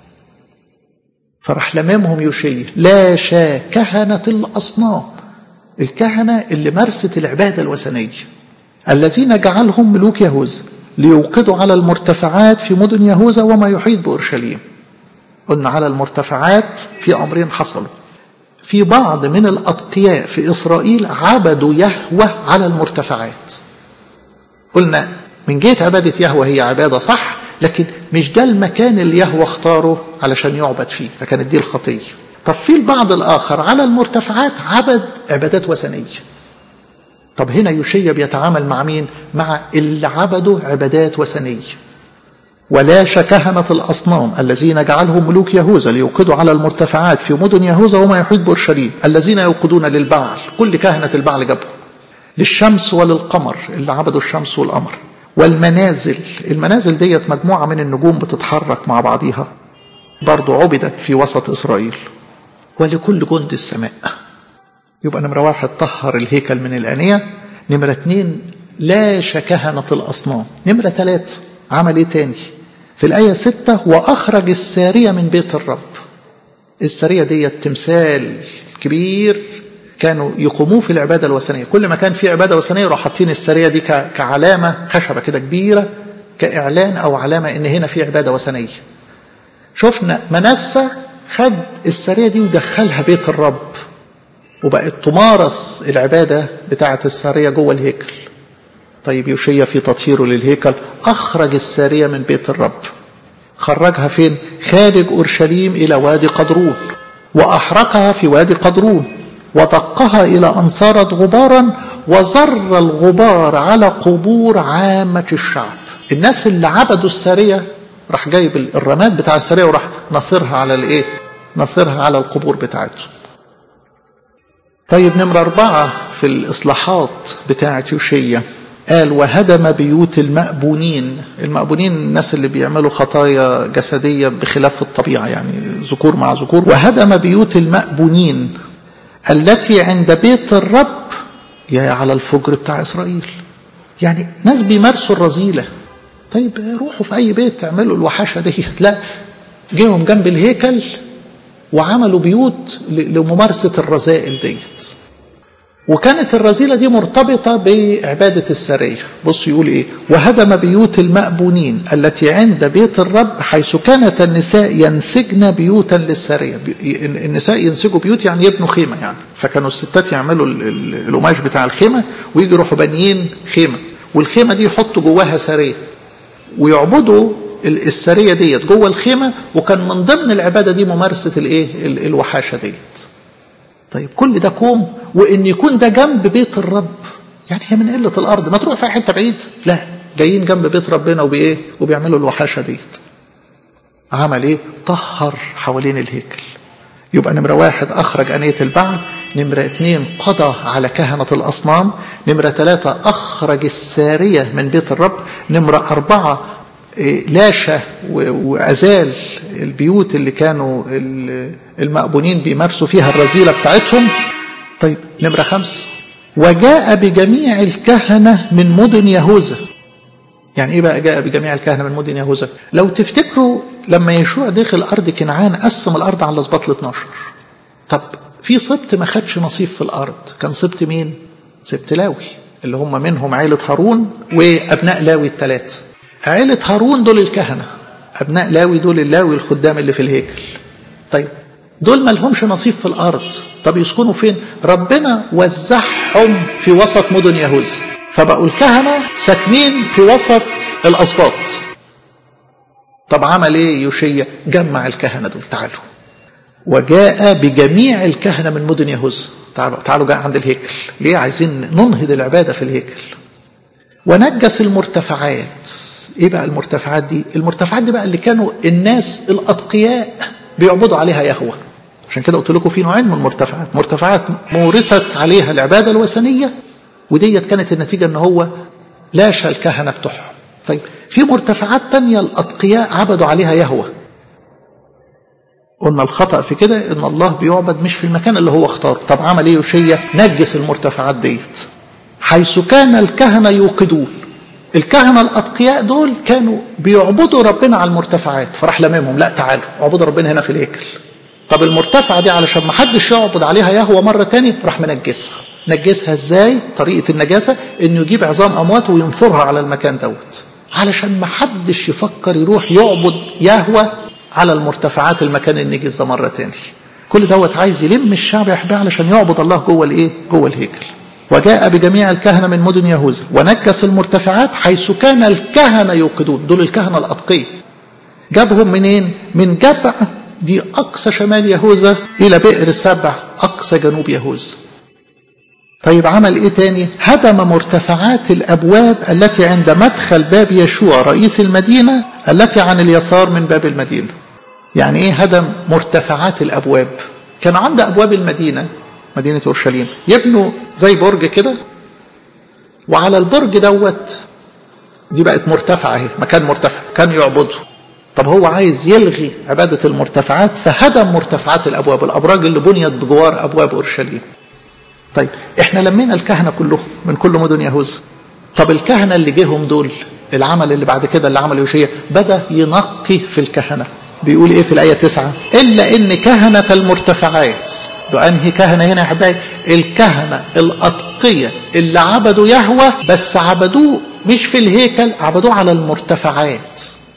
فراح لمامهم يوشيا لا شا كهنة الأصنام الكهنة اللي مارست العبادة الوثنية الذين جعلهم ملوك يهوذا ليوقدوا على المرتفعات في مدن يهوذا وما يحيط بأورشليم قلنا على المرتفعات في أمرين حصلوا في بعض من الأتقياء في إسرائيل عبدوا يهوه على المرتفعات قلنا من جهة عبادة يهوه هي عبادة صح لكن مش ده المكان اللي يهوه اختاره علشان يعبد فيه فكانت دي الخطية طب في البعض الآخر على المرتفعات عبد عبادات وثنية طب هنا يوشيا بيتعامل مع مين مع اللي عبدوا عبادات وثنية ولاش كهنة الأصنام الذين جعلهم ملوك يهوذا ليوقدوا على المرتفعات في مدن يهوذا وما يحيط بأورشليم الذين يوقدون للبعل كل كهنة البعل جابهم للشمس وللقمر اللي عبدوا الشمس والقمر والمنازل المنازل ديت مجموعة من النجوم بتتحرك مع بعضيها برضو عبدت في وسط إسرائيل ولكل جند السماء يبقى نمرة واحد طهر الهيكل من الآنية نمرة اتنين لاش كهنة الأصنام نمرة ثلاثة عمل ايه تاني في الآية ستة وأخرج السارية من بيت الرب السارية ديت تمثال كبير كانوا يقوموه في العبادة الوثنية كل ما كان في عبادة وثنية يروحوا حاطين السارية دي كعلامة خشبة كده كبيرة كإعلان أو علامة إن هنا في عبادة وثنية شفنا منسى خد السرية دي ودخلها بيت الرب وبقت تمارس العبادة بتاعة السارية جوه الهيكل طيب يوشيا في تطهيره للهيكل أخرج السارية من بيت الرب خرجها فين خارج أورشليم إلى وادي قدرون وأحرقها في وادي قدرون ودقها إلى أن صارت غبارا وزر الغبار على قبور عامة الشعب الناس اللي عبدوا السارية راح جايب الرماد بتاع السارية وراح نثرها على الايه نثرها على القبور بتاعتهم طيب نمرة أربعة في الإصلاحات بتاعة يوشيا قال وهدم بيوت المأبونين المأبونين الناس اللي بيعملوا خطايا جسدية بخلاف الطبيعة يعني ذكور مع ذكور وهدم بيوت المأبونين التي عند بيت الرب يا على الفجر بتاع إسرائيل يعني ناس بيمارسوا الرذيلة طيب روحوا في أي بيت تعملوا الوحاشة ديت لا جيهم جنب الهيكل وعملوا بيوت لممارسة الرذائل ديت وكانت الرذيلة دي مرتبطة بعبادة السرية بص يقول ايه وهدم بيوت المأبونين التي عند بيت الرب حيث كانت النساء ينسجن بيوتا للسرية النساء ينسجوا بيوت يعني يبنوا خيمة يعني فكانوا الستات يعملوا القماش بتاع الخيمة ويجي يروحوا بانيين خيمة والخيمة دي يحطوا جواها سرية ويعبدوا السرية ديت جوه الخيمة وكان من ضمن العبادة دي ممارسة الايه الوحاشة ديت طيب كل ده كوم وان يكون ده جنب بيت الرب يعني هي من قله الارض ما تروح في حته بعيد لا جايين جنب بيت ربنا وبايه وبيعملوا الوحاشه ديت عمل ايه طهر حوالين الهيكل يبقى نمرة واحد أخرج أنية البعل نمرة اثنين قضى على كهنة الأصنام نمرة ثلاثة أخرج السارية من بيت الرب نمرة أربعة لاشى وأزال البيوت اللي كانوا المأبونين بيمارسوا فيها الرذيلة بتاعتهم طيب نمرة خمس وجاء بجميع الكهنة من مدن يهوذا يعني ايه بقى جاء بجميع الكهنة من مدن يهوذا لو تفتكروا لما يشوع دخل أرض كنعان قسم الأرض على الأسباط ال 12 طب في سبط ما خدش نصيب في الأرض كان سبط مين سبط لاوي اللي هم منهم عيلة هارون وأبناء لاوي الثلاثة عيلة هارون دول الكهنة أبناء لاوي دول اللاوي الخدام اللي في الهيكل طيب دول ما لهمش نصيب في الأرض طب يسكنوا فين ربنا وزعهم في وسط مدن يهوذا فبقوا الكهنة ساكنين في وسط الأسباط طب عمل ايه يوشيا جمع الكهنة دول تعالوا وجاء بجميع الكهنة من مدن يهوذا تعالوا تعالوا جاء عند الهيكل ليه عايزين ننهض العبادة في الهيكل ونجس المرتفعات ايه بقى المرتفعات دي المرتفعات دي بقى اللي كانوا الناس الاتقياء بيعبدوا عليها يهوه عشان كده قلت لكم في نوعين من المرتفعات مرتفعات مورست عليها العباده الوثنيه وديت كانت النتيجه ان هو لاشى الكهنه بتوعهم طيب في مرتفعات تانية الاتقياء عبدوا عليها يهوه قلنا الخطأ في كده ان الله بيعبد مش في المكان اللي هو اختاره طب عمل ايه يوشيا نجس المرتفعات ديت حيث كان الكهنة يوقدون الكهنة الأتقياء دول كانوا بيعبدوا ربنا على المرتفعات فراح لممهم لا تعالوا اعبدوا ربنا هنا في الهيكل طب المرتفعة دي علشان ما حدش يعبد عليها يهوى مرة تاني راح منجسها نجسها ازاي طريقة النجاسة انه يجيب عظام اموات وينثرها على المكان دوت علشان ما حدش يفكر يروح يعبد يهوى على المرتفعات المكان النجس ده مرة تاني كل دوت عايز يلم الشعب يا احبائي علشان يعبد الله جوه الايه جوه الهيكل وجاء بجميع الكهنة من مدن يهوذا ونكس المرتفعات حيث كان الكهنة يوقدون دول الكهنة الأتقياء جابهم منين من جبع دي أقصى شمال يهوذا إلى بئر السبع أقصى جنوب يهوذا طيب عمل ايه تاني هدم مرتفعات الابواب التي عند مدخل باب يشوع رئيس المدينه التي عن اليسار من باب المدينه يعني ايه هدم مرتفعات الابواب كان عند ابواب المدينه مدينة أورشليم يبنوا زي برج كده وعلى البرج دوت دي بقت مرتفعة اهي مكان مرتفع كان يعبدوا طب هو عايز يلغي عبادة المرتفعات فهدم مرتفعات الأبواب الأبراج اللي بنيت بجوار أبواب أورشليم طيب احنا لمينا الكهنة كلهم من كل مدن يهوذا طب الكهنة اللي جيهم دول العمل اللي بعد كده اللي عمله يوشيا بدأ ينقي في الكهنة بيقول ايه في الآية تسعة إلا إن كهنة المرتفعات ده أنهي كهنة هنا يا حبايبي الكهنة الأتقية اللي عبدوا يهوى بس عبدوه مش في الهيكل عبدوه على المرتفعات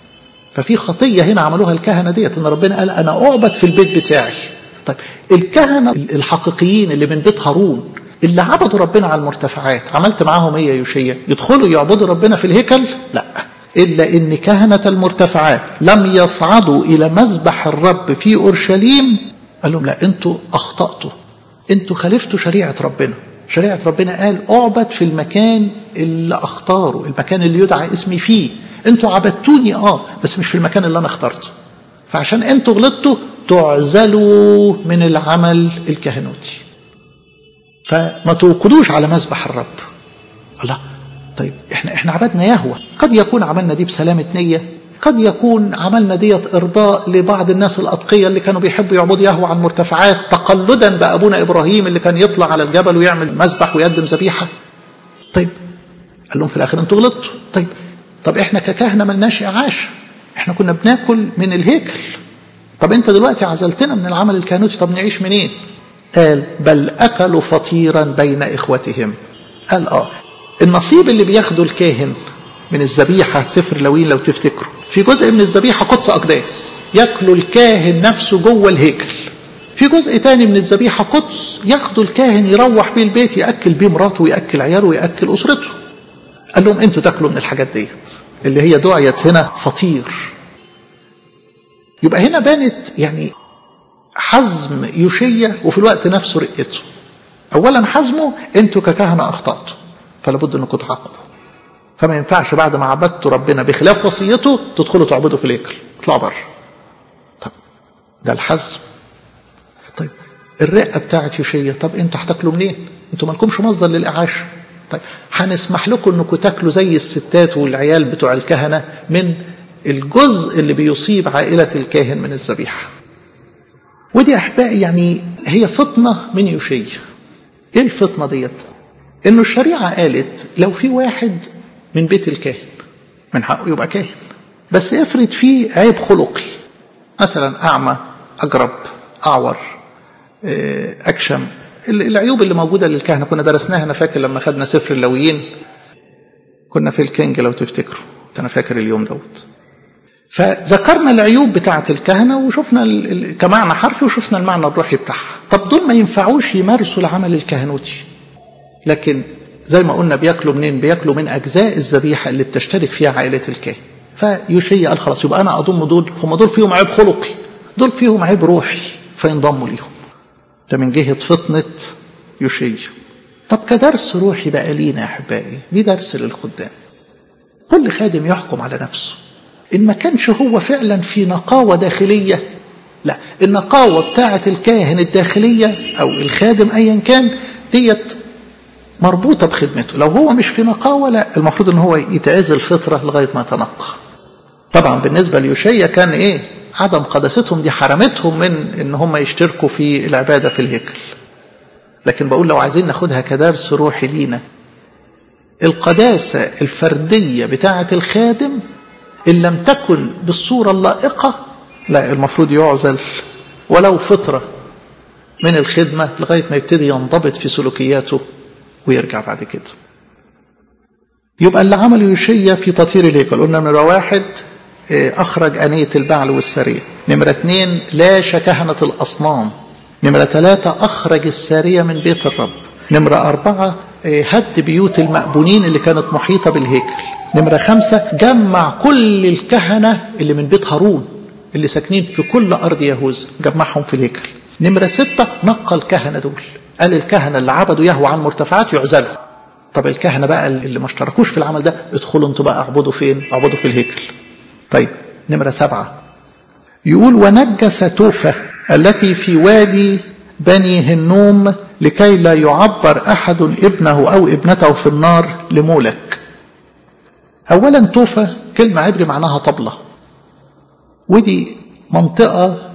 ففي خطية هنا عملوها الكهنة ديت ان ربنا قال انا اعبد في البيت بتاعي طيب الكهنة الحقيقيين اللي من بيت هارون اللي عبدوا ربنا على المرتفعات عملت معاهم ايه يا يوشيا يدخلوا يعبدوا ربنا في الهيكل لا إلا إن كهنة المرتفعات لم يصعدوا إلى مذبح الرب في أورشليم قال لهم لا أنتوا أخطأتوا أنتوا خالفتوا شريعة ربنا شريعة ربنا قال أعبد في المكان اللي أختاره المكان اللي يدعى اسمي فيه أنتوا عبدتوني آه بس مش في المكان اللي أنا اخترته فعشان أنتوا غلطتوا تعزلوا من العمل الكهنوتي فما توقدوش على مذبح الرب الله طيب احنا احنا عبدنا يهوه قد يكون عملنا دي بسلامه نيه قد يكون عملنا ديت ارضاء لبعض الناس الاتقيه اللي كانوا بيحبوا يعبدوا يهوه على المرتفعات تقلدا بابونا ابراهيم اللي كان يطلع على الجبل ويعمل مذبح ويقدم ذبيحه طيب قال لهم في الاخر انتوا غلطتوا طيب طب احنا ككهنه ملناش اعاشه احنا كنا بناكل من الهيكل طب انت دلوقتي عزلتنا من العمل الكهنوتي طب نعيش منين قال بل اكلوا فطيرا بين اخوتهم قال اه النصيب اللي بياخده الكاهن من الذبيحة سفر لوين لو تفتكروا في جزء من الذبيحة قدس أقداس ياكلوا الكاهن نفسه جوه الهيكل في جزء تاني من الذبيحة قدس ياخدوا الكاهن يروح بيه البيت يأكل بيه مراته ويأكل عياله ويأكل أسرته قال لهم انتوا تاكلوا من الحاجات ديت اللي هي دعيت هنا فطير يبقى هنا بانت يعني حزم يوشية وفي الوقت نفسه رقته أولا حزمه انتوا ككهنة أخطأتوا فلا بد انكم تعاقبوا فما ينفعش بعد ما عبدتوا ربنا بخلاف وصيته تدخلوا تعبدوا في الهيكل اطلعوا بره طب ده الحزم طيب الرقه بتاعت يوشيا طب انتوا هتاكلوا منين انتوا مالكمش مصدر للاعاشه طيب هنسمح لكم انكم تاكلوا زي الستات والعيال بتوع الكهنه من الجزء اللي بيصيب عائله الكاهن من الذبيحه ودي احبائي يعني هي فطنه من يوشيا ايه الفطنه ديت انه الشريعه قالت لو في واحد من بيت الكاهن من حقه يبقى كاهن بس افرض فيه عيب خلقي مثلا اعمى اجرب اعور اكشم العيوب اللي موجوده للكهنه كنا درسناها انا فاكر لما خدنا سفر اللويين كنا في الكينج لو تفتكروا انا فاكر اليوم دوت فذكرنا العيوب بتاعه الكهنه وشفنا كمعنى حرفي وشفنا المعنى الروحي بتاعها طب دول ما ينفعوش يمارسوا العمل الكهنوتي لكن زي ما قلنا بياكلوا منين بياكلوا من اجزاء الذبيحه اللي بتشترك فيها عائله الكاهن فيوشيا قال خلاص يبقى انا اضم دول هم دول فيهم عيب خلقي دول فيهم عيب روحي فينضموا ليهم ده من جهه فطنه يوشيا طب كدرس روحي بقى لينا يا احبائي دي درس للخدام كل خادم يحكم على نفسه ان ما كانش هو فعلا في نقاوه داخليه لا النقاوه بتاعه الكاهن الداخليه او الخادم ايا كان ديت مربوطة بخدمته لو هو مش في نقاوة لا المفروض ان هو يتعزل فترة لغاية ما يتنقى طبعا بالنسبة ليوشيا كان ايه عدم قداستهم دي حرمتهم من ان هم يشتركوا في العبادة في الهيكل لكن بقول لو عايزين ناخدها كدرس روحي لينا القداسة الفردية بتاعة الخادم إن لم تكن بالصورة اللائقة لا المفروض يعزل ولو فترة من الخدمة لغاية ما يبتدي ينضبط في سلوكياته ويرجع بعد كده يبقى اللي عمله يوشيا في تطهير الهيكل قلنا نمرة واحد أخرج أنية البعل والسرية نمرة اثنين لاش كهنة الأصنام نمرة ثلاثة أخرج السارية من بيت الرب نمرة أربعة هد بيوت المأبونين اللي كانت محيطة بالهيكل نمرة خمسة جمع كل الكهنة اللي من بيت هارون اللي ساكنين في كل أرض يهوذا جمعهم في الهيكل نمرة ستة نقى الكهنة دول قال الكهنة اللي عبدوا يهوى على المرتفعات يعزلوا طب الكهنة بقى اللي ما اشتركوش في العمل ده ادخلوا انتوا بقى اعبدوا فين اعبدوا في الهيكل طيب نمرة سبعة يقول ونجس توفة التي في وادي بني هنوم لكي لا يعبر أحد ابنه أو ابنته في النار لمولك أولا توفة كلمة عبري معناها طبلة ودي منطقة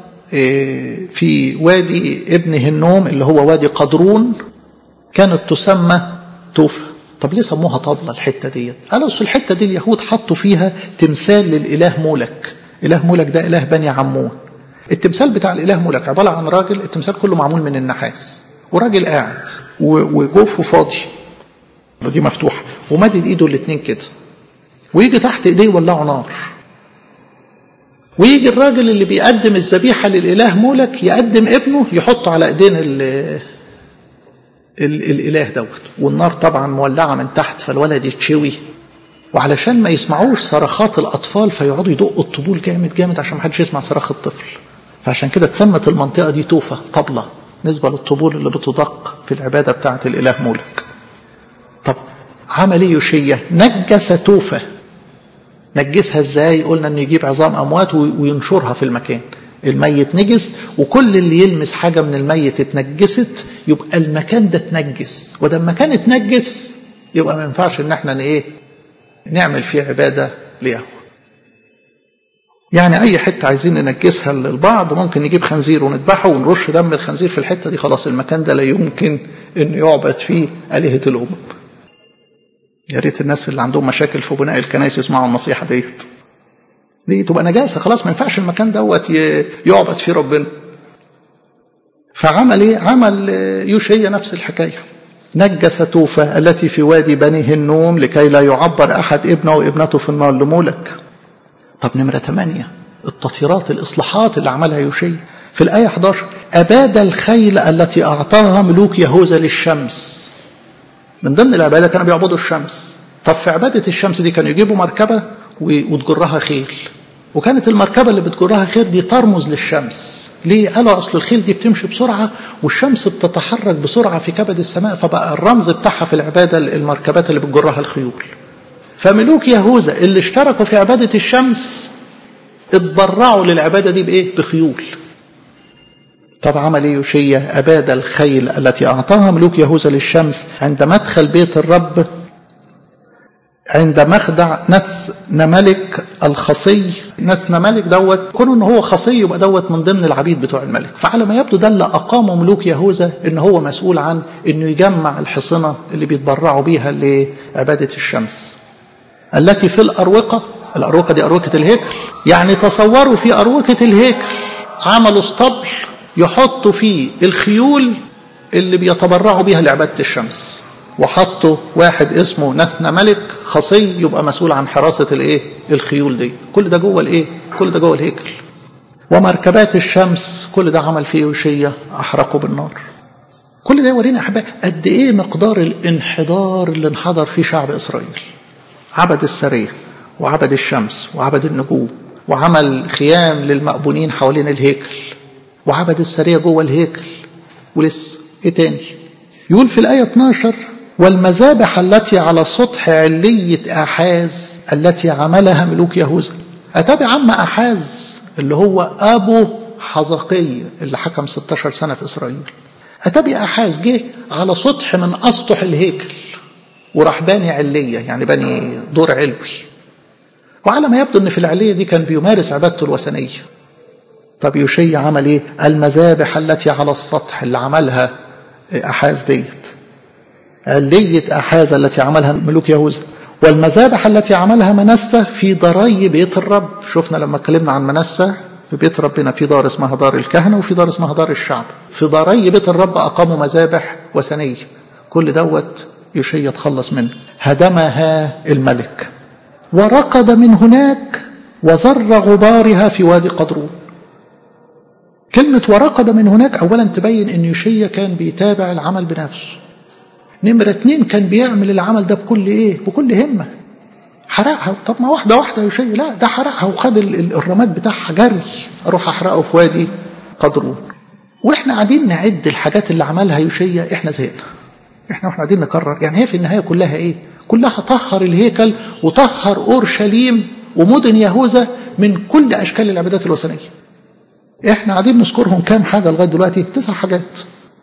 في وادي ابن هنوم اللي هو وادي قدرون كانت تسمى توفة طب ليه سموها طبلة الحتة ديت قالوا أصل الحتة دي اليهود حطوا فيها تمثال للإله مولك إله مولك ده إله بني عمون التمثال بتاع الإله مولك عبارة عن راجل التمثال كله معمول من النحاس وراجل قاعد وجوفه فاضي دي مفتوحة ومدد إيده الاتنين كده ويجي تحت إيديه يولعوا نار ويجي الراجل اللي بيقدم الذبيحة للإله مولك يقدم ابنه يحطه على ايدين ال ال الإله دوت والنار طبعا مولعة من تحت فالولد يتشوي وعلشان ما يسمعوش صرخات الأطفال فيقعدوا يدقوا الطبول جامد جامد عشان ما حدش يسمع صراخ الطفل فعشان كده اتسمت المنطقة دي توفة طبلة نسبة للطبول اللي بتدق في العبادة بتاعة الإله مولك طب عمل ايه يوشيا نجس توفة نجسها ازاي قلنا انه يجيب عظام اموات وينشرها في المكان الميت نجس وكل اللي يلمس حاجة من الميت اتنجست يبقى المكان ده اتنجس وده المكان اتنجس يبقى ما ينفعش ان احنا ايه نعمل فيه عبادة ليهوه يعني اي حتة عايزين ننجسها للبعض ممكن نجيب خنزير ونذبحه ونرش دم الخنزير في الحتة دي خلاص المكان ده لا يمكن ان يعبد فيه آلهة الأمم يا ريت الناس اللي عندهم مشاكل في بناء الكنائس يسمعوا النصيحة ديت دي تبقى نجاسة خلاص ما ينفعش المكان دوت يعبد فيه ربنا فعمل ايه عمل يوشيا نفس الحكاية نجس توفة التي في وادي بني النوم لكي لا يعبر أحد ابنه وابنته في النار لمولك طب نمرة 8 التطهيرات الإصلاحات اللي عملها يوشيا في الآية 11 أباد الخيل التي أعطاها ملوك يهوذا للشمس من ضمن العبادة كانوا بيعبدوا الشمس طب في عبادة الشمس دي كانوا يجيبوا مركبة وتجرها خيل وكانت المركبة اللي بتجرها خيل دي ترمز للشمس ليه؟ قالوا أصل الخيل دي بتمشي بسرعة والشمس بتتحرك بسرعة في كبد السماء فبقى الرمز بتاعها في العبادة المركبات اللي بتجرها الخيول فملوك يهوذا اللي اشتركوا في عبادة الشمس اتبرعوا للعبادة دي بإيه؟ بخيول طب عمل ايه يوشيا أباد الخيل التي أعطاها ملوك يهوذا للشمس عند مدخل بيت الرب عند مخدع نثن ملك الخصي نثن ملك دوت كون ان هو خصي يبقى دوت من ضمن العبيد بتوع الملك فعلى ما يبدو ده اللي اقامه ملوك يهوذا ان هو مسؤول عن انه يجمع الحصنه اللي بيتبرعوا بيها لعباده الشمس التي في الاروقه الاروقه دي اروقه الهيكل يعني تصوروا في اروقه الهيكل عملوا اسطبل يحطوا فيه الخيول اللي بيتبرعوا بيها لعبادة الشمس وحطوا واحد اسمه نثنى ملك خصي يبقى مسؤول عن حراسة الايه الخيول دي كل ده جوه الايه كل ده جوه الهيكل ومركبات الشمس كل ده عمل فيه وشية احرقوا بالنار كل ده يورينا احبائي قد ايه مقدار الانحدار اللي انحدر فيه شعب اسرائيل عبد السرية وعبد الشمس وعبد النجوم وعمل خيام للمأبونين حوالين الهيكل وعبد السرية جوه الهيكل ولسه ايه تاني يقول في الآية 12 والمذابح التي على سطح علية أحاز التي عملها ملوك يهوذا أتابع عم أحاز اللي هو أبو حزقي اللي حكم 16 سنة في إسرائيل أتابع أحاز جه على سطح من أسطح الهيكل وراح باني علية يعني بني دور علوي وعلى ما يبدو أن في العلية دي كان بيمارس عبادته الوثنية طب يوشيا عمل ايه المذابح التي على السطح اللي عملها احاز ديت علية احاز التي عملها ملوك يهوذا والمذابح التي عملها منسى في ضري بيت الرب شفنا لما اتكلمنا عن منسى في بيت ربنا في دار اسمها دار الكهنة وفي دار اسمها دار الشعب في ضري بيت الرب أقاموا مذابح وثنية كل دوت يوشيا تخلص منه هدمها الملك ورقد من هناك وذر غبارها في وادي قدرون كلمة ورقد من هناك أولا تبين أن يوشيا كان بيتابع العمل بنفسه نمرة اتنين كان بيعمل العمل ده بكل إيه بكل همة حرقها طب ما واحدة واحدة يوشيا لا ده حرقها وخد الرماد بتاعها جري أروح أحرقه في وادي قدرون وإحنا قاعدين نعد الحاجات اللي عملها يوشيا إحنا زهقنا إحنا وإحنا قاعدين نكرر يعني هي في النهاية كلها إيه كلها طهر الهيكل وطهر أورشليم ومدن يهوذا من كل أشكال العبادات الوثنية احنا قاعدين نذكرهم كام حاجه لغايه دلوقتي تسع حاجات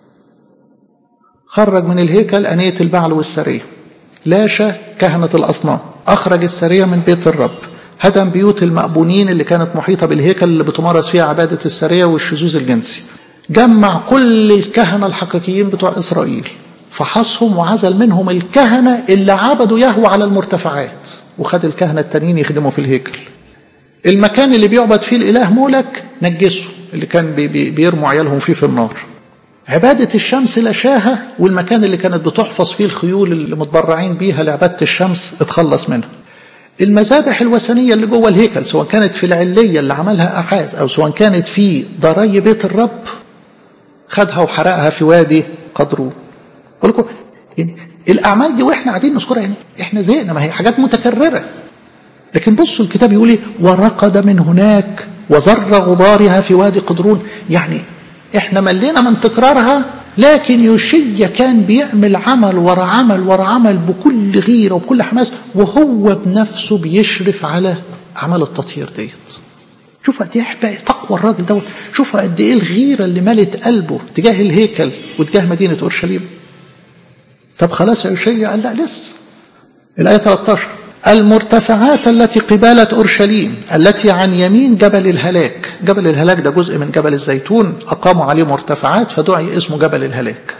خرج من الهيكل انيه البعل والسريه لاشى كهنه الاصنام اخرج السريه من بيت الرب هدم بيوت المأبونين اللي كانت محيطه بالهيكل اللي بتمارس فيها عباده السريه والشذوذ الجنسي جمع كل الكهنه الحقيقيين بتوع اسرائيل فحصهم وعزل منهم الكهنه اللي عبدوا يهوى على المرتفعات وخد الكهنه التانيين يخدموا في الهيكل المكان اللي بيعبد فيه الاله مولك نجسه اللي كان بي بي بيرموا عيالهم فيه في النار عبادة الشمس لشاها والمكان اللي كانت بتحفظ فيه الخيول اللي متبرعين بيها لعبادة الشمس اتخلص منها المذابح الوثنية اللي جوه الهيكل سواء كانت في العلية اللي عملها أحاز أو سواء كانت في ضراي بيت الرب خدها وحرقها في وادي قدرون بقول لكم يعني الأعمال دي وإحنا قاعدين نذكرها يعني إحنا زهقنا ما هي حاجات متكررة لكن بصوا الكتاب يقول ايه ورقد من هناك وزر غبارها في وادي قدرون يعني احنا ملينا من تكرارها لكن يوشيا كان بيعمل عمل ورا عمل ورا عمل بكل غيره وبكل حماس وهو بنفسه بيشرف على اعمال التطهير ديت شوفوا قد ايه تقوى الراجل دوت شوفوا قد ايه الغيره اللي ملت قلبه تجاه الهيكل وتجاه مدينه اورشليم طب خلاص يا يوشيا قال لا لسه الايه 13 المرتفعات التي قبالة أورشليم التي عن يمين جبل الهلاك جبل الهلاك ده جزء من جبل الزيتون أقاموا عليه مرتفعات فدعي اسمه جبل الهلاك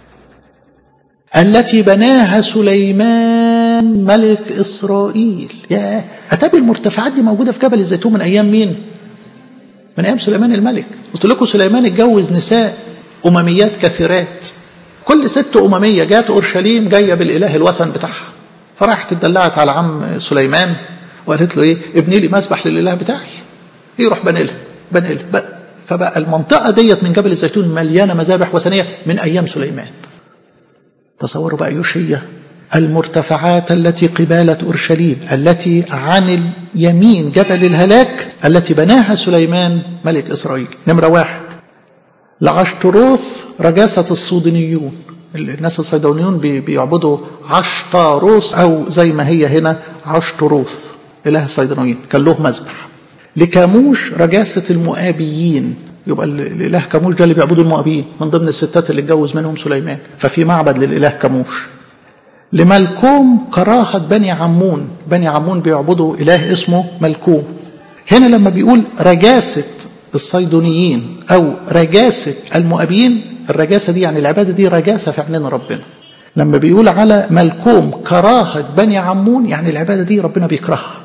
التي بناها سليمان ملك إسرائيل يا أتابي المرتفعات دي موجودة في جبل الزيتون من أيام مين من أيام سليمان الملك قلت لكم سليمان اتجوز نساء أمميات كثيرات كل ست أممية جات أورشليم جاية بالإله الوثن بتاعها فراحت اتدلعت على عم سليمان وقالت له ايه ابني لي مسبح للاله بتاعي يروح بني لها بني لها فبقى المنطقه ديت من جبل الزيتون مليانه مذابح وثنيه من ايام سليمان تصوروا بقى يوشيا المرتفعات التي قبالة أورشليم التي عن اليمين جبل الهلاك التي بناها سليمان ملك إسرائيل نمرة واحد لعشتروث رجاسة الصودنيون الناس الصيدونيون بيعبدوا عشتاروس او زي ما هي هنا عشتروث اله الصيدونيين كان له مذبح لكاموش رجاسة المؤابيين يبقى الاله كاموش ده اللي بيعبدوا المؤابيين من ضمن الستات اللي اتجوز منهم سليمان ففي معبد للاله كاموش لملكوم كراهة بني عمون بني عمون بيعبدوا اله اسمه ملكوم هنا لما بيقول رجاسة الصيدونيين أو رجاسة المؤابيين الرجاسة دي يعني العبادة دي رجاسة في عينين ربنا لما بيقول على ملكوم كراهة بني عمون يعني العبادة دي ربنا بيكرهها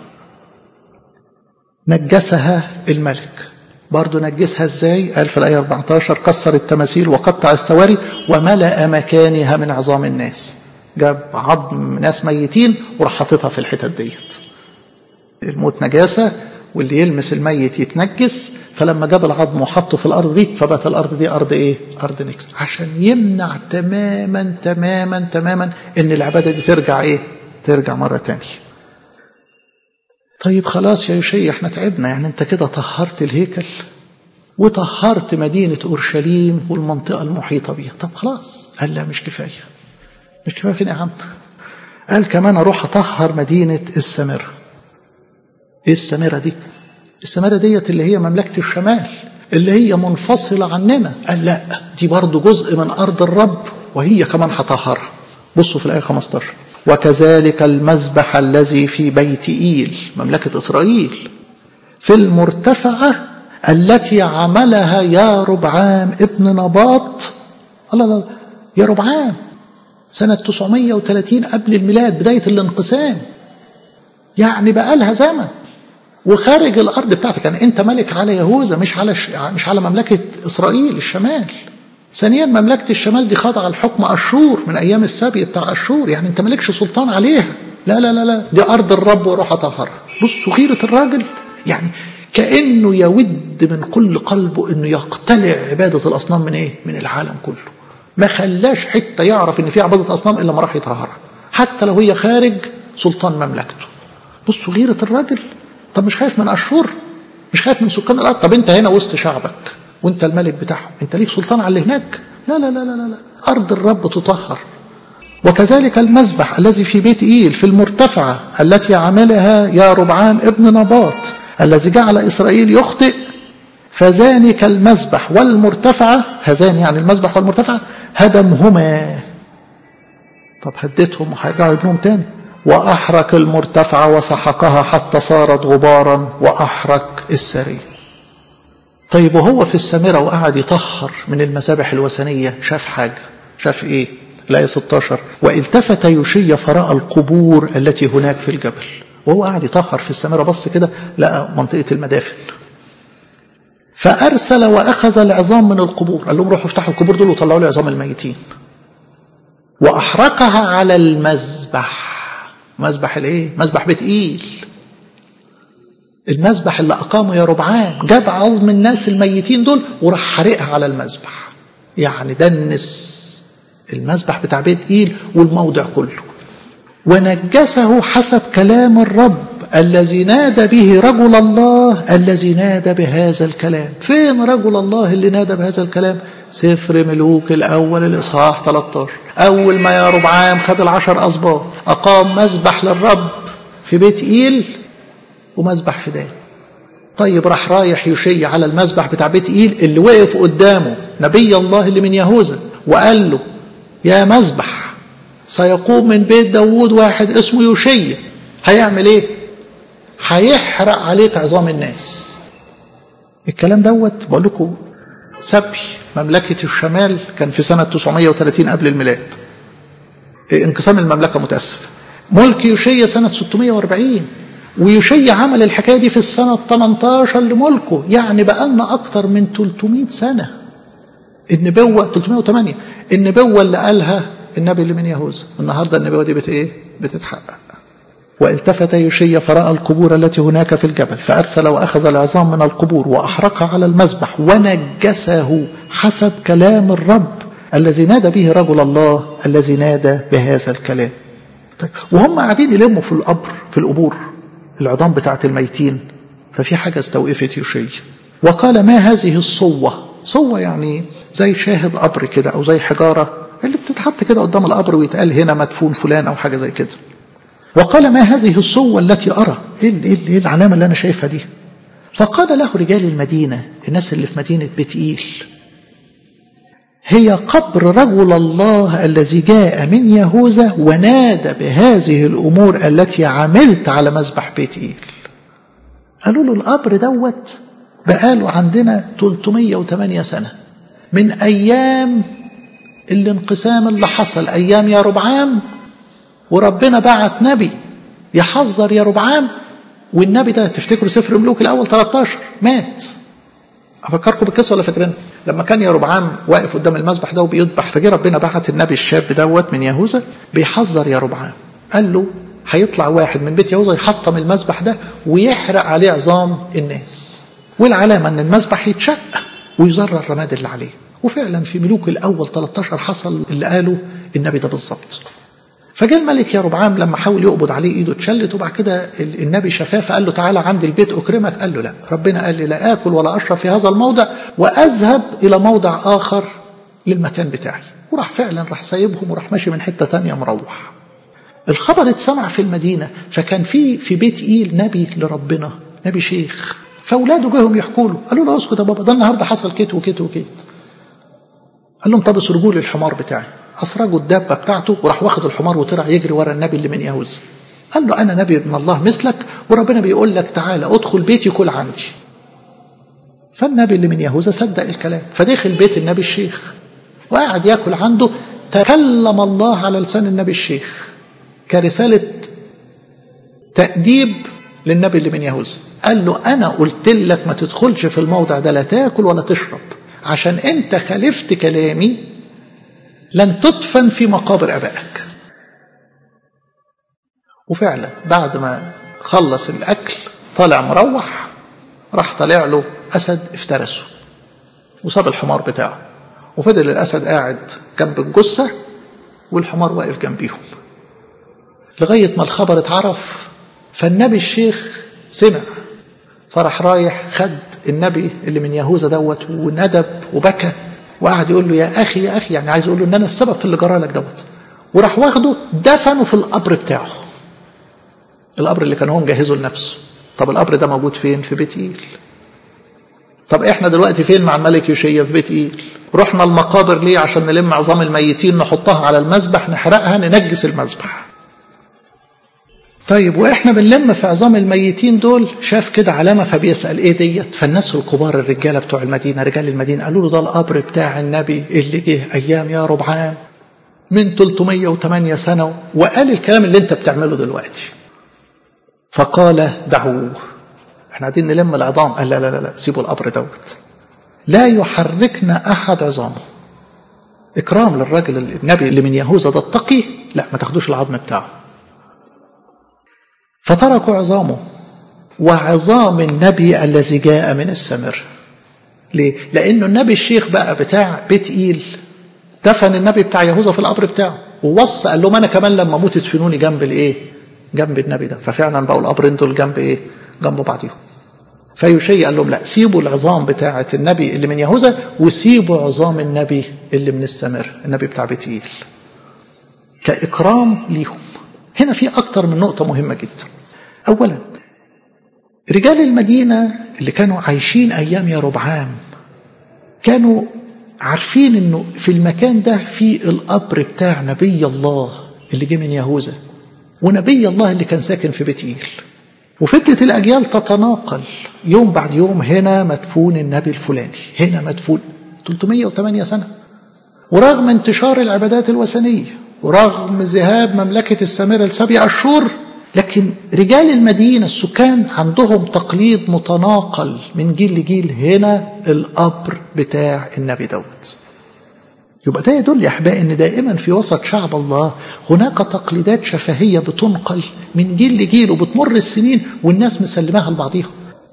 نجسها الملك برضه نجسها ازاي قال في الآية 14 كسر التماثيل وقطع السواري وملأ مكانها من عظام الناس جاب عظم ناس ميتين وراح حاططها في الحتت ديت الموت نجاسة واللي يلمس الميت يتنجس فلما جاب العظم وحطه في الارض دي فبقت الارض دي ارض ايه؟ ارض نكس عشان يمنع تماما تماما تماما ان العباده دي ترجع ايه؟ ترجع مره تانية. طيب خلاص يا يوشي احنا تعبنا يعني انت كده طهرت الهيكل وطهرت مدينه اورشليم والمنطقه المحيطه بيها طب خلاص قال لا مش كفايه مش كفايه فين يا عم؟ قال كمان اروح اطهر مدينه السامره ايه السامرة دي السامرة ديت اللي هي مملكة الشمال اللي هي منفصلة عننا قال لا دي برضو جزء من أرض الرب وهي كمان هطهرها بصوا في الآية 15 وكذلك المذبح الذي في بيت إيل مملكة إسرائيل في المرتفعة التي عملها يا ربعام ابن نباط الله الله يا ربعام سنة 930 قبل الميلاد بداية الانقسام يعني بقى لها زمن وخارج الارض بتاعتك يعني انت ملك على يهوذا مش على ش... مش على مملكه اسرائيل الشمال ثانيا مملكه الشمال دي خاضعه لحكم اشور من ايام السبي بتاع اشور يعني انت مالكش سلطان عليها لا لا لا لا دي ارض الرب وروح اطهرها بصوا غيره الراجل يعني كانه يود من كل قلبه انه يقتلع عباده الاصنام من ايه من العالم كله ما خلاش حته يعرف ان في عباده اصنام الا ما راح يطهرها حتى لو هي خارج سلطان مملكته بصوا غيره الراجل طب مش خايف من أشهر مش خايف من سكان الأرض طب أنت هنا وسط شعبك وأنت الملك بتاعهم أنت ليك سلطان على اللي هناك لا لا لا لا لا أرض الرب تطهر وكذلك المذبح الذي في بيت إيل في المرتفعة التي عملها يا ربعام ابن نباط الذي جعل إسرائيل يخطئ فذلك المذبح والمرتفعة هذان يعني المذبح والمرتفعة هدمهما طب هديتهم وهيرجعوا يبنوهم تاني وأحرك المرتفعة وسحقها حتى صارت غبارا وأحرك السري طيب وهو في السامرة وقعد يطهر من المذابح الوثنية شاف حاجة شاف ايه الآية 16 والتفت يوشيا فرأى القبور التي هناك في الجبل وهو قاعد يطهر في السامرة بص كده لقى منطقة المدافن فأرسل وأخذ العظام من القبور قال لهم روحوا افتحوا القبور دول وطلعوا لي عظام الميتين وأحرقها على المذبح مذبح الايه مذبح بيت ايل المذبح اللي اقامه يا ربعان جاب عظم الناس الميتين دول وراح حرقها على المذبح يعني دنس المذبح بتاع بيت ايل والموضع كله ونجسه حسب كلام الرب الذي نادى به رجل الله الذي نادى بهذا الكلام فين رجل الله اللي نادى بهذا الكلام سفر ملوك الأول الإصحاح 13 أول ما يا ربعام خد العشر أسباط أقام مذبح للرب في بيت إيل ومذبح في دان طيب راح رايح يشي على المذبح بتاع بيت إيل اللي وقف قدامه نبي الله اللي من يهوذا وقال له يا مذبح سيقوم من بيت داوود واحد اسمه يوشيا هيعمل ايه هيحرق عليك عظام الناس الكلام دوت بقول لكم سبي مملكة الشمال كان في سنة 930 قبل الميلاد انقسام المملكة متأسف ملك يوشيا سنة 640 ويوشيا عمل الحكاية دي في السنة 18 لملكه يعني بقالنا أكتر من 300 سنة النبوة 308 النبوة اللي قالها النبي اللي من يهوذا النهاردة النبوة دي بت ايه بتتحقق والتفت يوشيا فرأى القبور التي هناك في الجبل فأرسل وأخذ العظام من القبور وأحرقها على المذبح ونجسه حسب كلام الرب الذي نادى به رجل الله الذي نادى بهذا الكلام طيب وهم قاعدين يلموا في القبر في القبور العظام بتاعت الميتين ففي حاجة استوقفت يوشيا وقال ما هذه الصوة صوة يعني زي شاهد قبر كده أو زي حجارة اللي بتتحط كده قدام القبر ويتقال هنا مدفون فلان أو حاجة زي كده وقال ما هذه الصوة التي أرى إيه, إيه, إيه العلامة اللي أنا شايفها دي فقال له رجال المدينة الناس اللي في مدينة بتئيل هي قبر رجل الله الذي جاء من يهوذا ونادى بهذه الأمور التي عملت على مذبح بيتئيل قالوا له القبر دوت بقاله عندنا 308 سنة من أيام الانقسام اللي حصل أيام يا ربعام وربنا بعت نبي يحذر يا ربعام والنبي ده تفتكروا سفر ملوك الأول 13 مات أفكركم بالقصة ولا فاكرين لما كان يا ربعام واقف قدام المذبح ده وبيذبح فجه ربنا بعت النبي الشاب دوت من يهوذا بيحذر يا ربعام قال له هيطلع واحد من بيت يهوذا يحطم المذبح ده ويحرق عليه عظام الناس والعلامة أن المذبح يتشق ويزرر الرماد اللي عليه وفعلا في ملوك الأول 13 حصل اللي قاله النبي ده بالظبط فجاء الملك يا ربعام لما حاول يقبض عليه ايده اتشلت وبعد كده النبي شافاه فقال له تعالى عندي البيت اكرمك قال له لا ربنا قال لي لا اكل ولا اشرب في هذا الموضع واذهب الى موضع اخر للمكان بتاعي وراح فعلا راح سايبهم وراح ماشي من حته ثانيه مروح الخبر اتسمع في المدينه فكان في في بيت ايل نبي لربنا نبي شيخ فاولاده جاهم يحكوا له قالوا له اسكت يا بابا ده النهارده حصل كيت وكيت وكيت قال لهم طب اسرجوا لي الحمار بتاعي أسرجوا الدابة بتاعته وراح واخد الحمار وطلع يجري ورا النبي اللي من يهوذا قال له أنا نبي من الله مثلك وربنا بيقول لك تعالى ادخل بيتي كل عندي فالنبي اللي من يهوذا صدق الكلام فدخل بيت النبي الشيخ وقعد ياكل عنده تكلم الله على لسان النبي الشيخ كرسالة تأديب للنبي اللي من يهوذا قال له أنا قلت لك ما تدخلش في الموضع ده لا تاكل ولا تشرب عشان أنت خالفت كلامي لن تدفن في مقابر أبائك وفعلا بعد ما خلص الأكل طالع مروح راح طالع له أسد افترسه وصاب الحمار بتاعه وفضل الأسد قاعد جنب الجثة والحمار واقف جنبيهم لغاية ما الخبر اتعرف فالنبي الشيخ سمع فراح رايح خد النبي اللي من يهوذا دوت وندب وبكى وقعد يقول له يا اخي يا اخي يعني عايز يقول له ان انا السبب في اللي جرى لك دوت وراح واخده دفنه في القبر بتاعه القبر اللي كان هو مجهزه لنفسه طب القبر ده موجود فين في بيت ايل طب احنا دلوقتي فين مع الملك يوشيا في بيت ايل رحنا المقابر ليه عشان نلم عظام الميتين نحطها على المذبح نحرقها ننجس المذبح طيب واحنا بنلم في عظام الميتين دول شاف كده علامه فبيسال ايه ديت فالناس الكبار الرجاله بتوع المدينه رجال المدينه قالوا له ده القبر بتاع النبي اللي جه ايام يا ربعان من 308 سنه وقال الكلام اللي انت بتعمله دلوقتي فقال دعوه احنا قاعدين نلم العظام قال لا لا لا, لا سيبوا القبر دوت لا يحركنا احد عظامه اكرام للراجل النبي اللي من يهوذا ده التقي لا ما تاخدوش العظم بتاعه فتركوا عظامه وعظام النبي الذي جاء من السمر ليه؟ لأنه النبي الشيخ بقى بتاع بيت إيل دفن النبي بتاع يهوذا في القبر بتاعه ووصى قال لهم أنا كمان لما أموت ادفنوني جنب الإيه؟ جنب النبي ده ففعلا بقوا القبرين دول جنب إيه؟ جنب بعضيهم فيوشي قال لهم لا سيبوا العظام بتاعة النبي اللي من يهوذا وسيبوا عظام النبي اللي من السمر النبي بتاع بيت إيل كإكرام ليهم هنا في أكتر من نقطة مهمة جدا أولا رجال المدينة اللي كانوا عايشين أيام يا ربعام كانوا عارفين انه في المكان ده في القبر بتاع نبي الله اللي جه من يهوذا ونبي الله اللي كان ساكن في بيت ايل وفترة الأجيال تتناقل يوم بعد يوم هنا مدفون النبي الفلاني هنا مدفون 308 سنة ورغم انتشار العبادات الوثنية ورغم ذهاب مملكة السامرة لسبع أشهر لكن رجال المدينة السكان عندهم تقليد متناقل من جيل لجيل هنا القبر بتاع النبي داود يبقى ده يدل يا أحبائي أن دائما في وسط شعب الله هناك تقليدات شفهية بتنقل من جيل لجيل وبتمر السنين والناس مسلماها لبعضيها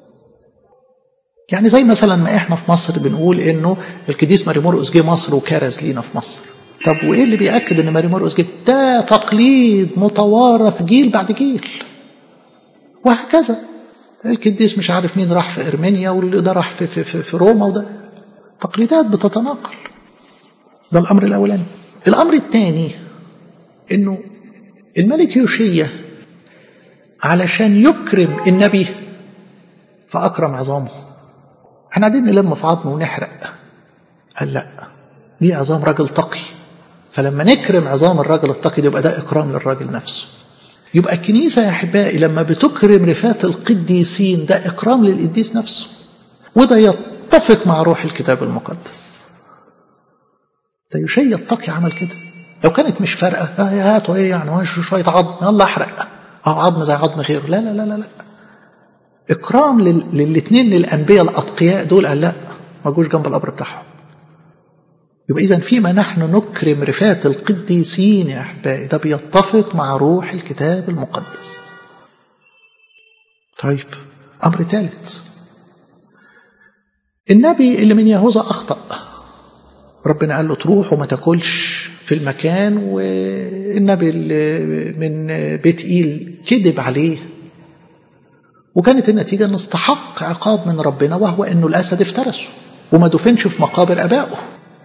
يعني زي مثلا ما احنا في مصر بنقول انه القديس ماري مرقس جه مصر وكرز لينا في مصر طب وايه اللي بياكد ان ماري مرقس جه ده تقليد متوارث جيل بعد جيل وهكذا القديس مش عارف مين راح في ارمينيا واللي ده راح في, في, في, في روما وده تقليدات بتتناقل ده الامر الاولاني الامر الثاني انه الملك يوشيا علشان يكرم النبي فاكرم عظامه احنا قاعدين نلم في عظمه ونحرق قال لا دي عظام راجل تقي فلما نكرم عظام الراجل التقي ده يبقى ده اكرام للراجل نفسه يبقى الكنيسه يا احبائي لما بتكرم رفات القديسين ده اكرام للقديس نفسه وده يتفق مع روح الكتاب المقدس ده يشيع التقي عمل كده لو كانت مش فارقه اه هاتوا ايه يعني شويه عظم يلا احرق اه عظم زي عظم غيره لا لا لا لا, لا. اكرام للاثنين للانبياء الاتقياء دول قال لا ما جوش جنب القبر بتاعهم يبقى اذا فيما نحن نكرم رفات القديسين يا احبائي ده بيتفق مع روح الكتاب المقدس طيب امر ثالث النبي اللي من يهوذا اخطا ربنا قال له تروح وما تاكلش في المكان والنبي اللي من بيت ايل كذب عليه وكانت النتيجة أن استحق عقاب من ربنا وهو أنه الأسد افترسه وما دفنش في مقابر أبائه